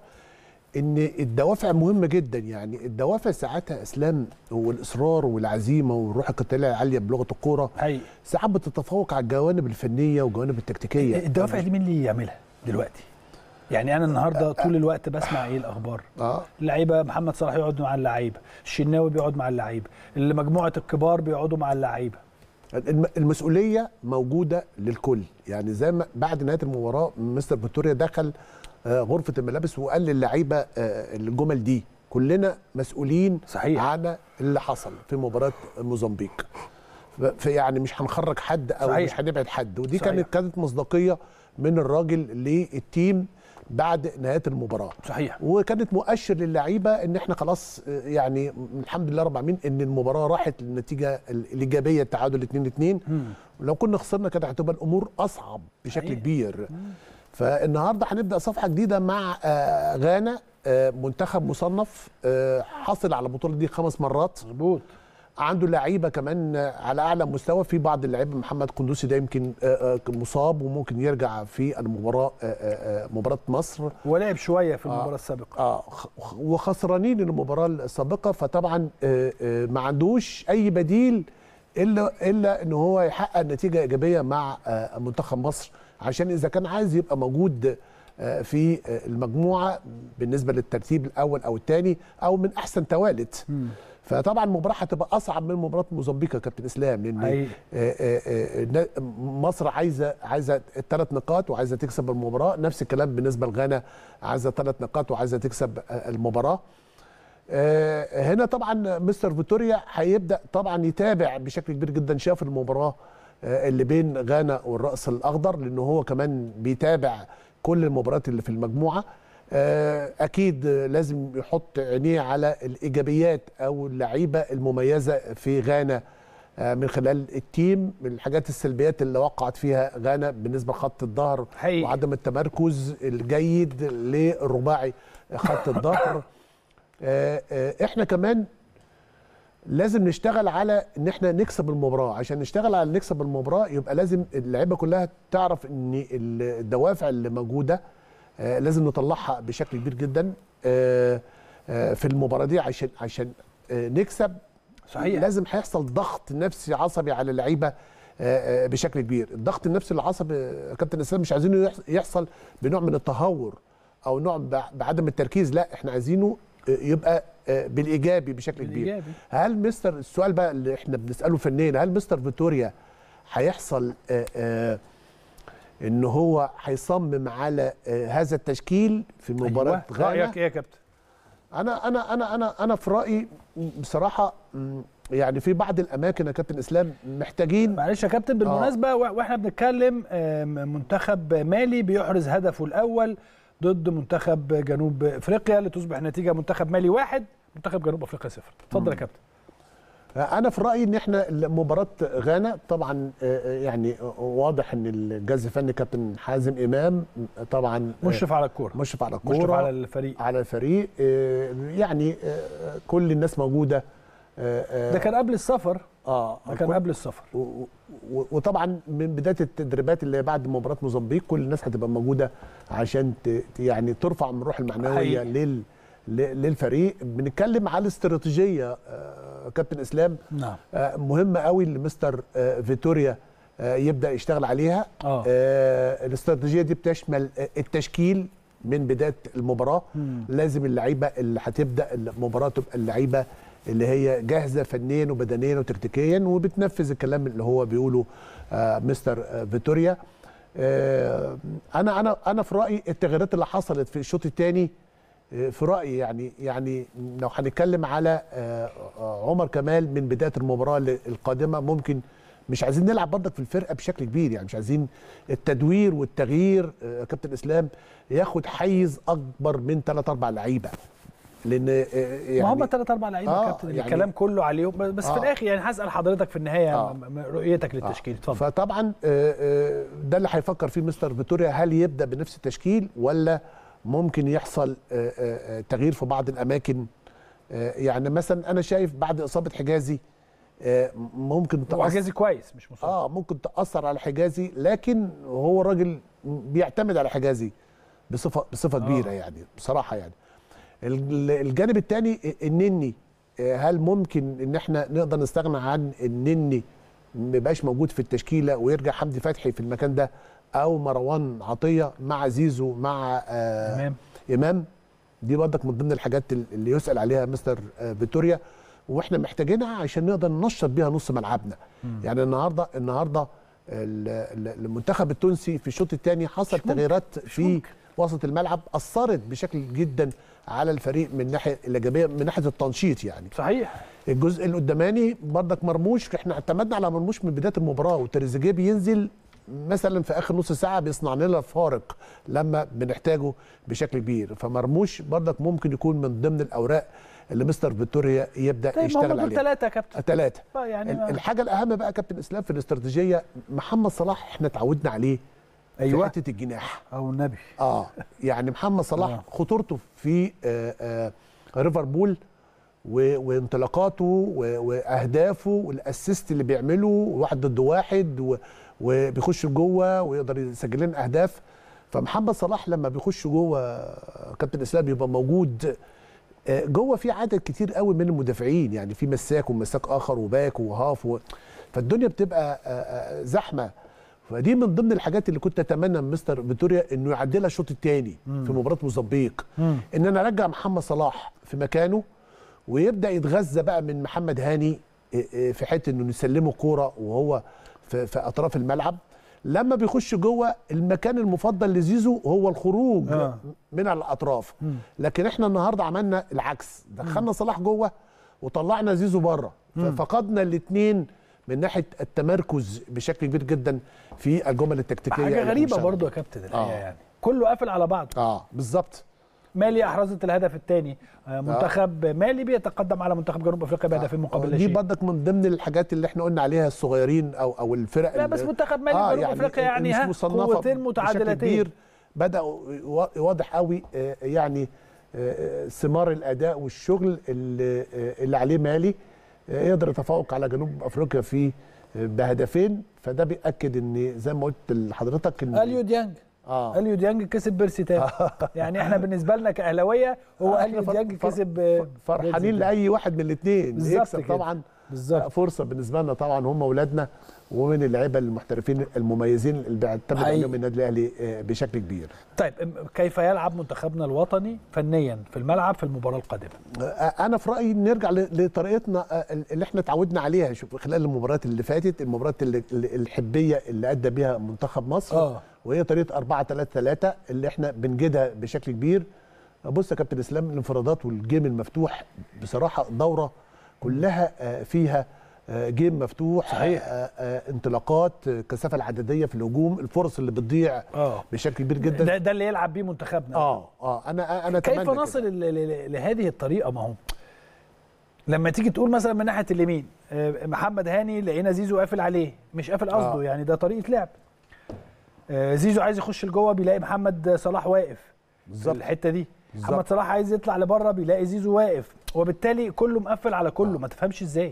ان الدوافع مهمه جدا يعني الدوافع ساعتها اسلام والاصرار والعزيمه والروح القتاليه العاليه بلغه الكوره حقيقي ساعات بتتفوق على الجوانب الفنيه والجوانب التكتيكيه الدوافع دي مين اللي يعملها دلوقتي؟ يعني أنا النهاردة طول الوقت بسمع إيه الأخبار اه اللعيبه محمد صلاح يقعد مع اللعيبه الشناوي بيقعد مع اللعيبه اللي مجموعه الكبار بيقعدوا مع اللعيبه الم- المسؤوليه موجوده للكل يعني زي ما بعد نهايه المباراه مستر فيتوريا دخل آه، غرفه الملابس وقال للعيبه آه، الجمل دي كلنا مسؤولين صحيح. على اللي حصل في مباراه موزمبيق ف- فيعني مش هنخرج حد او صحيح. مش هنبعد حد ودي صحيح. كانت كانت مصداقيه من الراجل للتيم بعد نهايه المباراه صحيح وكانت مؤشر للعيبه ان احنا خلاص آه، يعني الحمد لله رب العالمين ان المباراه راحت للنتيجه ال- الايجابيه التعادل 2 2 ولو كنا خسرنا كانت هتبقى الامور اصعب بشكل صحيح. كبير فالنهارده هنبدا صفحه جديده مع آه، غانا آه، منتخب مصنف آه، حصل على البطوله دي خمس مرات مظبوط عنده لعيبه كمان على اعلى مستوى في بعض اللعيبه محمد قندوسي ده يمكن آه، آه، مصاب وممكن يرجع في المباراه آه، آه، آه، مباراه مصر ولعب شويه في آه. المباراه السابقه اه خ- وخسرانين المباراه السابقه فطبعا آه، آه، ما عندوش اي بديل الا الا ان هو يحقق نتيجه ايجابيه مع آه، منتخب مصر عشان اذا كان عايز يبقى موجود آه، في آه، المجموعه بالنسبه للترتيب الاول او الثاني او من احسن توالد فطبعا المباراه هتبقى اصعب من مباراه موزمبيق يا كابتن اسلام لان حقيقي. آه، آه، آه، نا- مصر عايزه عايزه الثلاث نقاط وعايزه تكسب المباراه نفس الكلام بالنسبه لغانا عايزه ثلاث نقاط وعايزه تكسب آه، المباراه آه، هنا طبعا مستر فيتوريا هيبدا طبعا يتابع بشكل كبير جدا شاف المباراه آه، اللي بين غانا والراس الاخضر لانه هو كمان بيتابع كل المباريات اللي في المجموعه آه، اكيد آه، لازم يحط عينيه على الايجابيات او اللعيبه المميزه في غانا آه، من خلال التيم من الحاجات السلبيات اللي وقعت فيها غانا بالنسبه لخط الظهر حقيقي. وعدم التمركز الجيد للرباعي خط الظهر آه، آه، احنا كمان لازم نشتغل على ان احنا نكسب المباراه عشان نشتغل على نكسب المباراه يبقى لازم اللعيبه كلها تعرف ان الدوافع اللي موجوده آه، لازم نطلعها بشكل كبير جدا آه، آه، في المباراه دي عشان عشان آه، نكسب صحيح. لازم هيحصل ضغط نفسي عصبي على اللعيبه آه، آه، بشكل كبير الضغط النفسي العصبي يا كابتن اسلام مش عايزينه يحص- يحصل بنوع من التهور او نوع بع- بعدم التركيز لا احنا عايزينه آه، يبقى آه، بالايجابي بشكل كبير بالإيجابي. هل مستر السؤال بقى اللي احنا بنساله فنيا هل مستر فيتوريا هيحصل آه، آه، ان هو هيصمم على آه، هذا التشكيل في مباراه أيوة. غانا رايك ايه يا كابتن انا انا انا انا انا في رايي بصراحه م، يعني في بعض الاماكن يا كابتن اسلام محتاجين معلش يا كابتن بالمناسبه و- واحنا بنتكلم آم، منتخب مالي بيحرز هدفه الاول ضد منتخب جنوب افريقيا لتصبح نتيجه منتخب مالي واحد منتخب جنوب افريقيا صفر اتفضل يا كابتن انا في رايي ان احنا مباراه غانا طبعا آه، يعني واضح ان الجهاز الفني كابتن حازم امام طبعا آه، مشرف على الكوره مشرف على مشرف الكوره على الفريق على الفريق آه، يعني آه، كل الناس موجوده آه، آه، ده كان قبل السفر اه ده كان قبل السفر و- و- وطبعا من بدايه التدريبات اللي بعد مباراه موزمبيق كل الناس هتبقى موجوده عشان ت- ت- يعني ترفع من الروح المعنويه حقيقي. لل ل- للفريق بنتكلم على الاستراتيجيه آه، كابتن اسلام نعم آه، مهمه قوي اللي مستر آه، فيتوريا آه، يبدا يشتغل عليها آه. آه، الاستراتيجيه دي بتشمل آه، التشكيل من بدايه المباراه مم. لازم اللعيبه اللي هتبدا المباراه تبقى اللعيبه اللي هي جاهزه فنيا وبدنيا وتكتيكيا وبتنفذ الكلام اللي هو بيقوله آه، مستر آه، فيتوريا آه، انا انا انا في رايي التغييرات اللي حصلت في الشوط الثاني في رايي يعني يعني لو هنتكلم على آه، آه، عمر كمال من بدايه المباراه القادمه ممكن مش عايزين نلعب برضك في الفرقه بشكل كبير يعني مش عايزين التدوير والتغيير آه، كابتن اسلام ياخد حيز اكبر من ثلاث اربع لعيبه لان آه، يعني ما هم ثلاث اربع لعيبه آه، يا كابتن يعني- الكلام كله عليهم بس بس في آه. الاخر يعني هسال حضرتك في النهايه آه. م- م- رؤيتك للتشكيل اتفضل فطبعا آه، آه، ده اللي هيفكر فيه مستر فيتوريا هل يبدا بنفس التشكيل ولا ممكن يحصل آه، آه، آه، تغيير في بعض الاماكن آه، يعني مثلا انا شايف بعد اصابه حجازي آه، ممكن تأثر وحجازي كويس مش مصاب اه ممكن تاثر على حجازي لكن هو راجل بيعتمد على حجازي بصفه بصفه كبيره يعني بصراحه يعني ال- الجانب الثاني النني آه، هل ممكن ان احنا نقدر نستغنى عن النني ما يبقاش موجود في التشكيله ويرجع حمدي فتحي في المكان ده او مروان عطيه مع زيزو مع آه تمام امام دي برضك من ضمن الحاجات اللي يسال عليها مستر آه، فيتوريا واحنا محتاجينها عشان نقدر ننشط بيها نص ملعبنا يعني النهارده النهارده ال- ال- المنتخب التونسي في الشوط الثاني حصل مش ممكن، تغييرات مش في ممكن. وسط الملعب اثرت بشكل جدا على الفريق من ناحيه الايجابيه من ناحيه التنشيط يعني صحيح الجزء القداماني برضك مرموش احنا اعتمدنا على مرموش من بدايه المباراه وتريزيجيه بينزل مثلا في اخر نص ساعه بيصنع لنا الفارق لما بنحتاجه بشكل كبير فمرموش برضك ممكن يكون من ضمن الاوراق اللي مستر فيتوريا يبدا طيب ما هم يشتغل دول عليها ثلاثه يا كابتن ثلاثه آه، يعني ال- ما- الحاجه الاهم بقى كابتن اسلام في الاستراتيجيه محمد صلاح احنا اتعودنا عليه أيوة. في حته الجناح او النبي اه يعني محمد صلاح آه. خطورته في آه آه ليفربول و- وانطلاقاته و- واهدافه والاسيست اللي بيعمله واحد ضد واحد و- وبيخش جوه ويقدر يسجل لنا اهداف فمحمد صلاح لما بيخش جوه آه، كابتن اسلام بيبقى موجود آه، جوه في عدد كتير قوي من المدافعين يعني في مساك ومساك اخر وباك وهاف و... فالدنيا بتبقى آه، آه، زحمه فدي من ضمن الحاجات اللي كنت اتمنى من مستر فيتوريا انه يعدلها الشوط الثاني في مباراه موزمبيق ان انا ارجع محمد صلاح في مكانه ويبدا يتغذى بقى من محمد هاني إيه إيه في حته انه نسلمه كوره وهو في, في اطراف الملعب لما بيخش جوه المكان المفضل لزيزو هو الخروج آه. من على الاطراف لكن احنا النهارده عملنا العكس دخلنا صلاح جوه وطلعنا زيزو بره ففقدنا الاثنين من ناحيه التمركز بشكل كبير جدا في الجمل التكتيكيه حاجه اللي غريبه بنشتغل برضو يا كابتن الحقيقه آه. يعني كله قافل على بعضه اه بالظبط مالي احرزت الهدف الثاني منتخب مالي بيتقدم على منتخب جنوب افريقيا بهدفين مقابل لا دي شيء برضك من ضمن الحاجات اللي احنا قلنا عليها الصغيرين او او الفرق لا اللي- بس منتخب مالي وجنوب أفريقيا يعني مش ها، مصنفة قوتين بشكل متعادلتين. كبير بداوا وا- واضح قوي آه، يعني آه، ثمار الاداء والشغل اللي آه، اللي عليه مالي آه، يقدر يتفوق على جنوب افريقيا في آه، بهدفين فده بياكد ان زي ما قلت لحضرتك ان اليو ديانج اه اليو ديانج كسب بيرسي تاني يعني احنا بالنسبه لنا كاهلاويه هو آه، اليو إحنا فر- ديانج فر- كسب آه، فرحانين بيرسي تاني. لاي واحد من الاثنين بالظبط يكسب كده. طبعا بالظبط فرصه بالنسبه لنا طبعا هم اولادنا ومن اللعيبه المحترفين المميزين اللي بيعتمد حقيقي. عليهم النادي الاهلي آه، بشكل كبير طيب أم- كيف يلعب منتخبنا الوطني فنيا في الملعب في المباراه القادمه آه، انا في رايي نرجع ل- لطريقتنا آه، اللي احنا اتعودنا عليها شوف خلال المباريات اللي فاتت المباريات اللي اللي- الحبيه اللي ادى بيها منتخب مصر آه. وهي طريقه 4 3 3 اللي احنا بنجدها بشكل كبير بص يا كابتن اسلام الانفرادات والجيم المفتوح بصراحه دوره كلها آه، فيها آه، جيم مفتوح صحيح. آه، آه، انطلاقات آه، الكثافه العدديه في الهجوم الفرص اللي بتضيع اه بشكل كبير جدا ده, ده اللي يلعب بيه منتخبنا اه اه انا انا كيف أتمنى كده. نصل ل- ل- لهذه الطريقه ما هو لما تيجي تقول مثلا من ناحيه اليمين آه، محمد هاني لقينا زيزو قافل عليه مش قافل قصده آه. يعني ده طريقه لعب آه، زيزو عايز يخش لجوه بيلاقي محمد صلاح واقف في بالظبط. الحته دي بالظبط. محمد صلاح عايز يطلع لبره بيلاقي زيزو واقف وبالتالي كله مقفل على كله ما تفهمش ازاي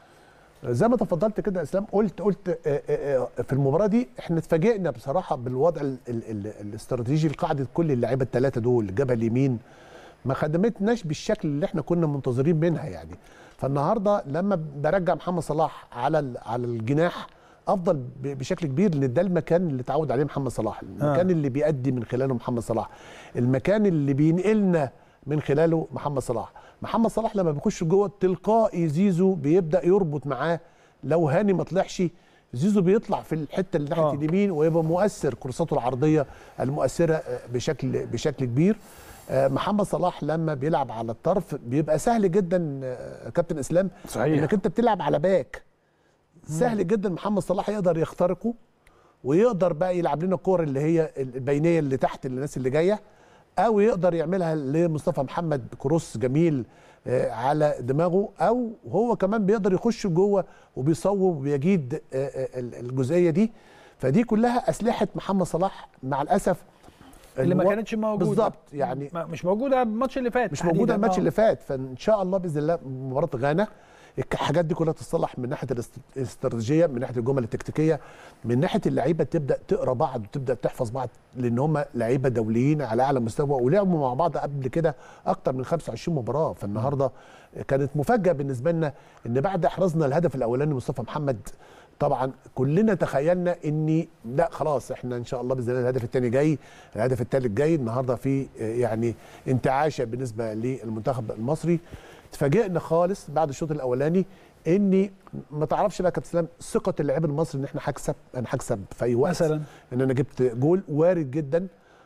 زي ما تفضلت كده يا اسلام قلت قلت آه، آه، آه، في المباراه دي احنا اتفاجئنا بصراحه بالوضع ال ال ال الاستراتيجي لقاعده كل اللعيبه الثلاثه دول الجبهه اليمين ما خدمتناش بالشكل اللي احنا كنا منتظرين منها يعني فالنهارده لما برجع محمد صلاح على ال- على الجناح افضل ب- بشكل كبير لان ده المكان اللي اتعود عليه محمد صلاح المكان آه. اللي بيأدي من خلاله محمد صلاح المكان اللي بينقلنا من خلاله محمد صلاح محمد صلاح لما بيخش جوه تلقائي زيزو بيبدا يربط معاه لو هاني ما طلعش زيزو بيطلع في الحته اللي ناحيه آه. اليمين ويبقى مؤثر كورساته العرضيه المؤثره آه، بشكل بشكل كبير آه، محمد صلاح لما بيلعب على الطرف بيبقى سهل جدا آه، كابتن اسلام صحيح. انك انت بتلعب على باك سهل جدا محمد صلاح يقدر يخترقه ويقدر بقى يلعب لنا الكور اللي هي البينيه اللي تحت الناس اللي جايه او يقدر يعملها لمصطفى محمد كروس جميل آه، على دماغه او هو كمان بيقدر يخش جوه وبيصوب وبيجيد آه، آه، الجزئيه دي فدي كلها اسلحه محمد صلاح مع الاسف اللي ما الو- كانتش موجوده بالظبط يعني ما- مش موجوده الماتش اللي فات مش موجوده تحديداً. الماتش آه. اللي فات فان شاء الله باذن الله مباراه غانا الحاجات دي كلها تتصلح من ناحيه الاست- الاستراتيجيه من ناحيه الجمل التكتيكيه من ناحيه اللعيبه تبدا تقرا بعض وتبدا تحفظ بعض لان هم لعيبه دوليين على اعلى مستوى ولعبوا مع بعض قبل كده اكتر من 25 مباراه فالنهارده كانت مفاجاه بالنسبه لنا ان بعد احرزنا الهدف الاولاني مصطفى محمد طبعا كلنا تخيلنا ان لا خلاص احنا ان شاء الله باذن الله الهدف الثاني جاي الهدف الثالث جاي النهارده في آه، يعني انتعاشه بالنسبه للمنتخب المصري اتفاجئنا خالص بعد الشوط الاولاني اني ما تعرفش بقى يا كابتن اسلام ثقه اللاعب المصري ان احنا هكسب انا هكسب في اي وقت مثلا ان انا جبت جول وارد جدا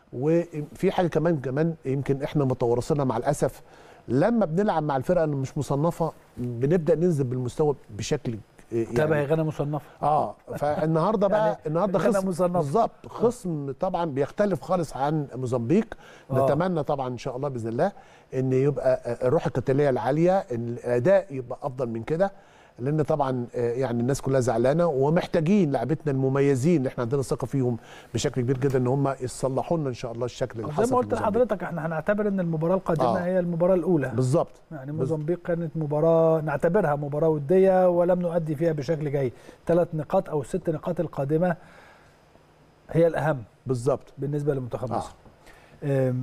وفي حاجه كمان كمان يمكن احنا متورطينها مع الاسف لما بنلعب مع الفرقه اللي مش مصنفه بنبدا ننزل بالمستوى بشكل آه، تابع غانا مصنفه اه فالنهارده بقى يعني النهارده غانا خصم مصنفة. بالظبط خصم طبعا بيختلف خالص عن موزمبيق آه. نتمنى طبعا ان شاء الله باذن الله ان يبقى الروح القتاليه العاليه ان الاداء يبقى افضل من كده لان طبعا آه، يعني الناس كلها زعلانه ومحتاجين لعبتنا المميزين اللي احنا عندنا ثقه فيهم بشكل كبير جدا ان هم يصلحوا لنا ان شاء الله الشكل اللي حصل زي ما في قلت موزمبيق. لحضرتك احنا هنعتبر ان المباراه القادمه آه. هي المباراه الاولى بالظبط يعني بز- موزمبيق كانت مباراه نعتبرها مباراه وديه ولم نؤدي فيها بشكل جيد ثلاث نقاط او الست نقاط القادمه هي الاهم بالظبط بالنسبه لمنتخب آه. مصر أم،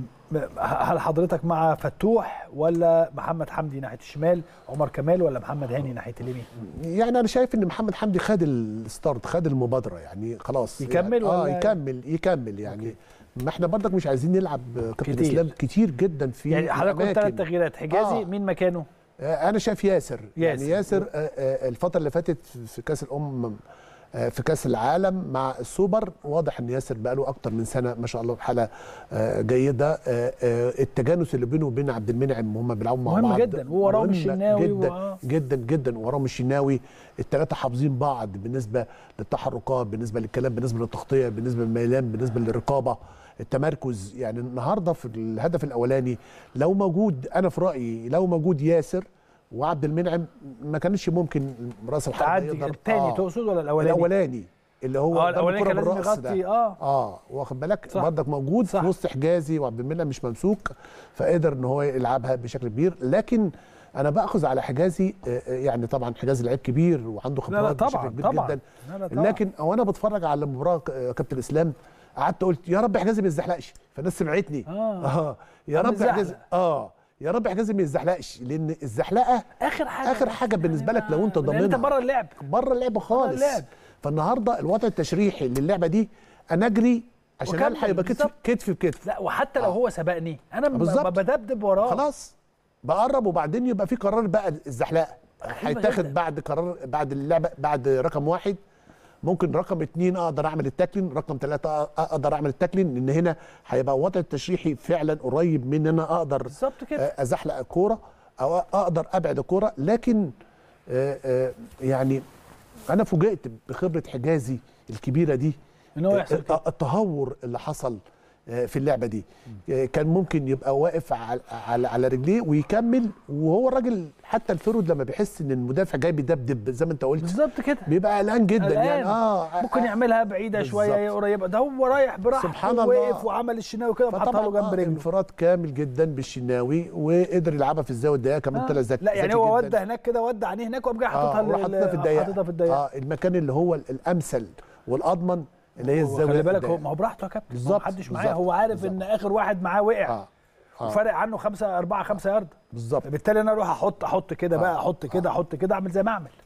هل حضرتك مع فتوح ولا محمد حمدي ناحيه الشمال عمر كمال ولا محمد هاني ناحيه اليمين يعني انا شايف ان محمد حمدي خد الستارت خد المبادره يعني خلاص يكمل يعني اه ولا- يكمل يكمل يعني ما احنا برضك مش عايزين نلعب كابتن كتير. اسلام كتير جدا في يعني حضرتك قلت ثلاث الأماكن. تغييرات حجازي آه. مين مكانه آه، انا شايف ياسر, ياسر. يعني ياسر آه، آه، الفتره اللي فاتت في كاس الامم آه، في كاس العالم مع السوبر واضح ان ياسر بقى له اكتر من سنه ما شاء الله بحاله آه، جيده آه، آه، التجانس اللي بينه وبين عبد المنعم هم بيلعبوا مع مهم بعض جدا، ووراهم مهم الشناوي جدا و- جدا جدا وراهم الشناوي الثلاثه حافظين بعض بالنسبه للتحركات بالنسبه للكلام بالنسبه للتغطيه بالنسبه للميلان بالنسبه للرقابه التمركز يعني النهارده في الهدف الاولاني لو موجود انا في رايي لو موجود ياسر وعبد المنعم ما كانش ممكن راس الحربه تعدي يقدر الثاني آه تقصد ولا الاولاني الاولاني اللي هو اه ضرب الاولاني الكرة كان لازم بالرأس يغطي ده. اه اه واخد بالك صح. برضك موجود صح. في وسط حجازي وعبد المنعم مش ممسوك فقدر ان هو يلعبها بشكل كبير لكن انا باخذ على حجازي آه، آه، يعني طبعا حجازي لعيب كبير وعنده لا لا خبرات بشكل طبعا كبير طبعا جدا لا لا طبعا. لكن وانا بتفرج على المباراه آه، كابتن اسلام قعدت قلت يا رب حجازي ما يزحلقش فالناس سمعتني آه. اه يا عم رب الزحلق. حجازي اه يا رب حجازي ما يزحلقش لان الزحلقه اخر حاجه اخر حاجه بالنسبه لك لو انت لأن انت ضامنها بره اللعب بره اللعبه خالص اللعب. فالنهارده الوضع التشريحي للعبه دي انا اجري عشان وكمل الحق يبقى كتف بالظبط. كتف بكتف لا وحتى لو آه. هو سبقني انا ب- بالظبط. بدبدب وراه خلاص بقرب وبعدين يبقى في قرار بقى الزحلقه هيتاخد جداً. بعد قرار بعد اللعبه بعد رقم واحد ممكن رقم اتنين اقدر اعمل التاكلين رقم ثلاثة اقدر اعمل التاكلين لان هنا هيبقى الوضع التشريحي فعلا قريب من ان انا اقدر بالظبط كده آه، ازحلق الكوره او اقدر ابعد الكوره لكن آه، آه، يعني انا فوجئت بخبره حجازي الكبيره دي ان هو يحصل كده آه، التهور اللي حصل آه، في اللعبه دي آه، كان ممكن يبقى واقف على على, على رجليه ويكمل وهو الراجل حتى الفرود لما بيحس ان المدافع جاي بيدبدب زي ما انت قلت بالظبط كده بيبقى قلقان جدا قلقان. يعني اه ممكن آه، يعملها بعيده شويه بالظبط. قريبه ده هو رايح براحته سبحان الله. وقف وعمل الشناوي كده وحطها له فطبعا جنب آه رجله انفراد كامل جدا بالشناوي وقدر يلعبها في الزاويه الضيقه كمان آه. ثلاث ذكي لا يعني ذكي هو جداً. ودى هناك كده ودى عينيه هناك وقام جاي اه حاططها وراح لل- حاططها في الضيقه حاططها في الضيقه اه المكان اللي هو الامثل والاضمن اللي هي الزاويه خلي بالك هو الضيقة. ما هو براحته يا كابتن بالظبط، ما حدش معاه بالظبط، هو عارف بالظبط. ان اخر واحد معاه وقع اه اه وفارق عنه خمسة أربعة خمسة يارد بالظبط فبالتالي أنا أروح أحط أحط كده بقى أحط كده أحط كده أعمل زي ما أعمل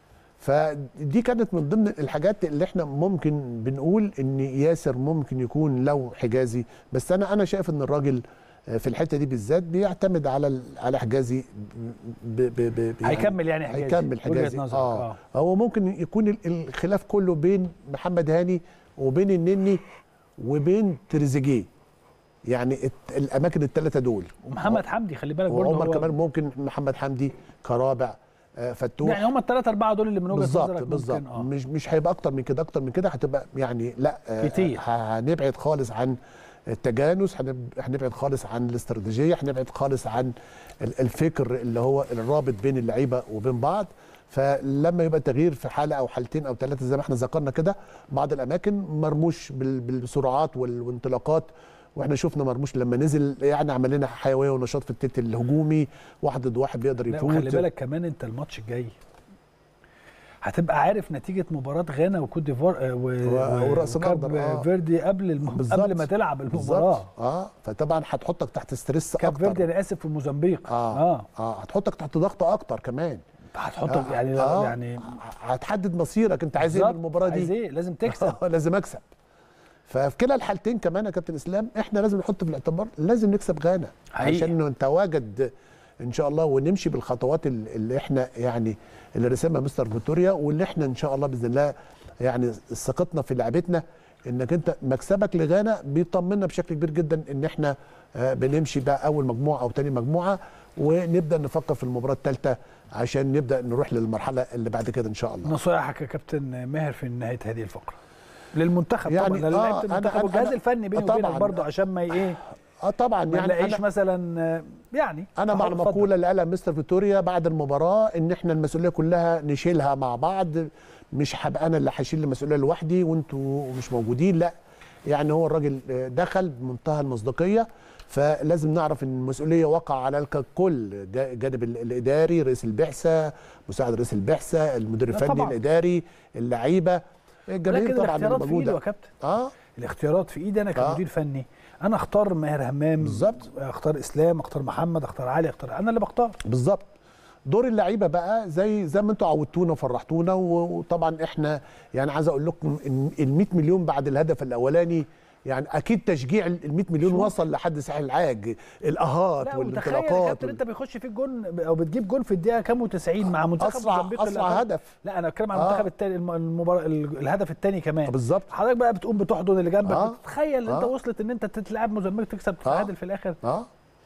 فدي كانت من ضمن الحاجات اللي احنا ممكن بنقول ان ياسر ممكن يكون لو حجازي بس انا انا شايف ان الراجل في الحته دي بالذات بيعتمد على ال- على حجازي ب ب ب ب- هيكمل يعني حجازي هيكمل وجهة حجازي نظرك، اه آه. هو ممكن يكون ال- الخلاف كله بين محمد هاني وبين النني وبين تريزيجيه يعني الت- الاماكن الثلاثه دول ومحمد حمدي خلي بالك برضه وعمر هو كمان ممكن محمد حمدي كرابع آه، فتوح يعني هم الثلاثة أربعة دول اللي من وجهة بالظبط نظرك بالظبط ممكن اه مش مش هيبقى اكتر من كده اكتر من كده هتبقى يعني لا آه، كتير. ه- هنبعد خالص عن التجانس هنب- هنبعد خالص عن الاستراتيجيه هنبعد خالص عن ال- الفكر اللي هو الرابط بين اللعيبه وبين بعض فلما يبقى تغيير في حاله او حالتين او ثلاثه زي ما احنا ذكرنا كده بعض الاماكن مرموش بال- بالسرعات وال- والانطلاقات واحنا شفنا مرموش لما نزل يعني عمل لنا حيويه ونشاط في التلت الهجومي واحد ضد واحد بيقدر لا يفوت وخلي بالك كمان أنت الماتش الجاي هتبقى عارف نتيجة مباراة غانا وكوت ديفوار آه، و... و- ورأس وكاب الأخضر، آه. فيردي قبل الم... بالظبط. قبل ما تلعب بالظبط المباراة اه فطبعا هتحطك تحت ستريس كاب اكتر فيردي أنا آسف في موزمبيق اه اه اه هتحطك تحت ضغط اكتر كمان هتحطك آه، يعني آه. يعني هتحدد مصيرك انت عايز ايه من بالظبط. المباراه دي عايز ايه لازم تكسب آه، لازم اكسب ففي كلا الحالتين كمان يا كابتن اسلام احنا لازم نحط في الاعتبار لازم نكسب غانا حقيقي. عشان نتواجد ان شاء الله ونمشي بالخطوات ال- اللي احنا يعني اللي رسمها مستر فيتوريا واللي احنا ان شاء الله باذن الله يعني ثقتنا في لعبتنا انك انت مكسبك لغانا بيطمنا بشكل كبير جدا ان احنا آه، بنمشي بقى اول مجموعه او تاني مجموعه ونبدا نفكر في المباراه الثالثه عشان نبدا نروح للمرحله اللي بعد كده ان شاء الله نصائحك يا كابتن ماهر في نهايه هذه الفقره للمنتخب يعني طبعا آه، لعيبه أنا- المنتخب أنا- والجهاز أنا- الفني بيني طبعاً. وبينك برضه عشان ما ايه اه طبعا ما يعني نلاقيش انا مثلا آه، يعني انا مع اتفضل. المقوله اللي قالها مستر فيتوريا بعد المباراه ان احنا المسؤوليه كلها نشيلها مع بعض مش هبقى انا اللي هشيل المسؤوليه لوحدي وانتوا مش موجودين لا يعني هو الراجل دخل بمنتهى المصداقيه فلازم نعرف ان المسؤوليه وقع على الكل جا- جانب ال- الاداري رئيس البعثه مساعد رئيس البعثه المدير لا الفني طبعاً. الاداري اللعيبه الجماهير لكن طبعا اللي الاختيارات في ايدي يا موجوده كابتن اه الاختيارات في ايدي انا كمدير فني انا اختار ماهر همام بالظبط. اختار اسلام اختار محمد اختار علي اختار انا اللي بختار بالظبط دور اللعيبه بقى زي زي ما انتوا عودتونا وفرحتونا و- وطبعا احنا يعني عايز اقول لكم ان ال 100 مليون بعد الهدف الاولاني يعني اكيد تشجيع ال 100 مليون شوف. وصل لحد ساحل العاج الاهات لا وتخيل يا والانطلاقات كابتن انت بيخش فيك جون او بتجيب جون في الدقيقه كام و90 مع منتخب اسرع موزمبيق اللي اسرع أخد- هدف لا انا بتكلم عن آه. المنتخب التاني الم- المبار... ال- الهدف الثاني كمان بالظبط حضرتك بقى بتقوم بتحضن اللي جنبك آه. تتخيل ان انت آه. وصلت ان انت تتلعب موزمبيق تكسب تتعادل في الاخر اه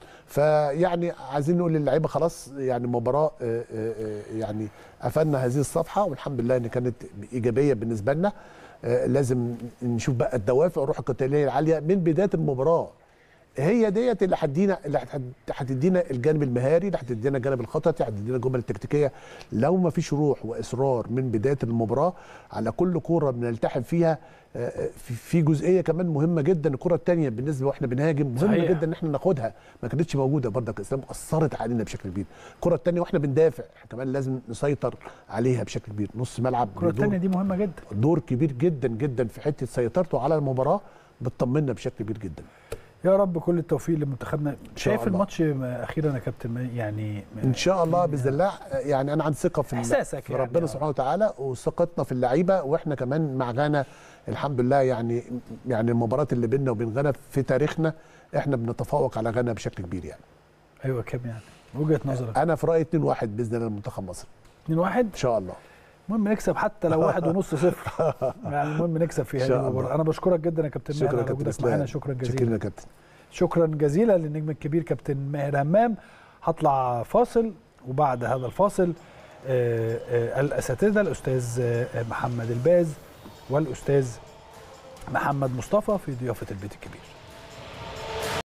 فيعني عايزين نقول للعيبه خلاص يعني مباراه آه، آه، آه، يعني قفلنا هذه الصفحه والحمد لله ان كانت ايجابيه بالنسبه لنا آه، لازم نشوف بقى الدوافع والروح القتاليه العاليه من بدايه المباراه هي ديت اللي هتدينا اللي هت- هتدينا الجانب المهاري اللي هتدينا الجانب الخططي هتدينا الجمل التكتيكيه لو ما فيش روح واصرار من بدايه المباراه على كل كوره بنلتحم فيها آه، آه، في- في جزئيه كمان مهمه جدا الكره الثانيه بالنسبه واحنا بنهاجم مهمه صحيح. جدا ان احنا ناخدها ما كانتش موجوده برضك الاسلام اثرت علينا بشكل كبير الكره الثانيه واحنا بندافع إحنا كمان لازم نسيطر عليها بشكل كبير نص ملعب الكره له دور- الثانيه دي مهمه جدا دور كبير جدا جدا في حته سيطرته على المباراه بتطمنا بشكل كبير جدا يا رب كل التوفيق لمنتخبنا شايف الله. الماتش اخيرا يا كابتن ما- يعني ان شاء الله باذن الله يعني انا عندي ثقه في إحساسك في يعني، ربنا آه. سبحانه وتعالى وثقتنا في اللعيبه واحنا كمان مع غانا الحمد لله يعني يعني المباراه اللي بيننا وبين غانا في تاريخنا احنا بنتفوق على غانا بشكل كبير يعني ايوه كام يعني وجهه نظرك انا في رايي 2 1 باذن الله لمنتخب مصر 2 1 ان شاء الله المهم نكسب حتى لو واحد ونص صفر يعني المهم نكسب في هذه شاء الله. المباراه انا بشكرك جدا يا كابتن ماهر شكرا على كابتن وجودك اسلام معانا شكرا جزيلا شكرا يا كابتن شكرا جزيلا للنجم الكبير كابتن ماهر همام هطلع فاصل وبعد هذا الفاصل آه، آه، الاساتذه الاستاذ آه، محمد الباز والاستاذ محمد مصطفى في ضيافه البيت الكبير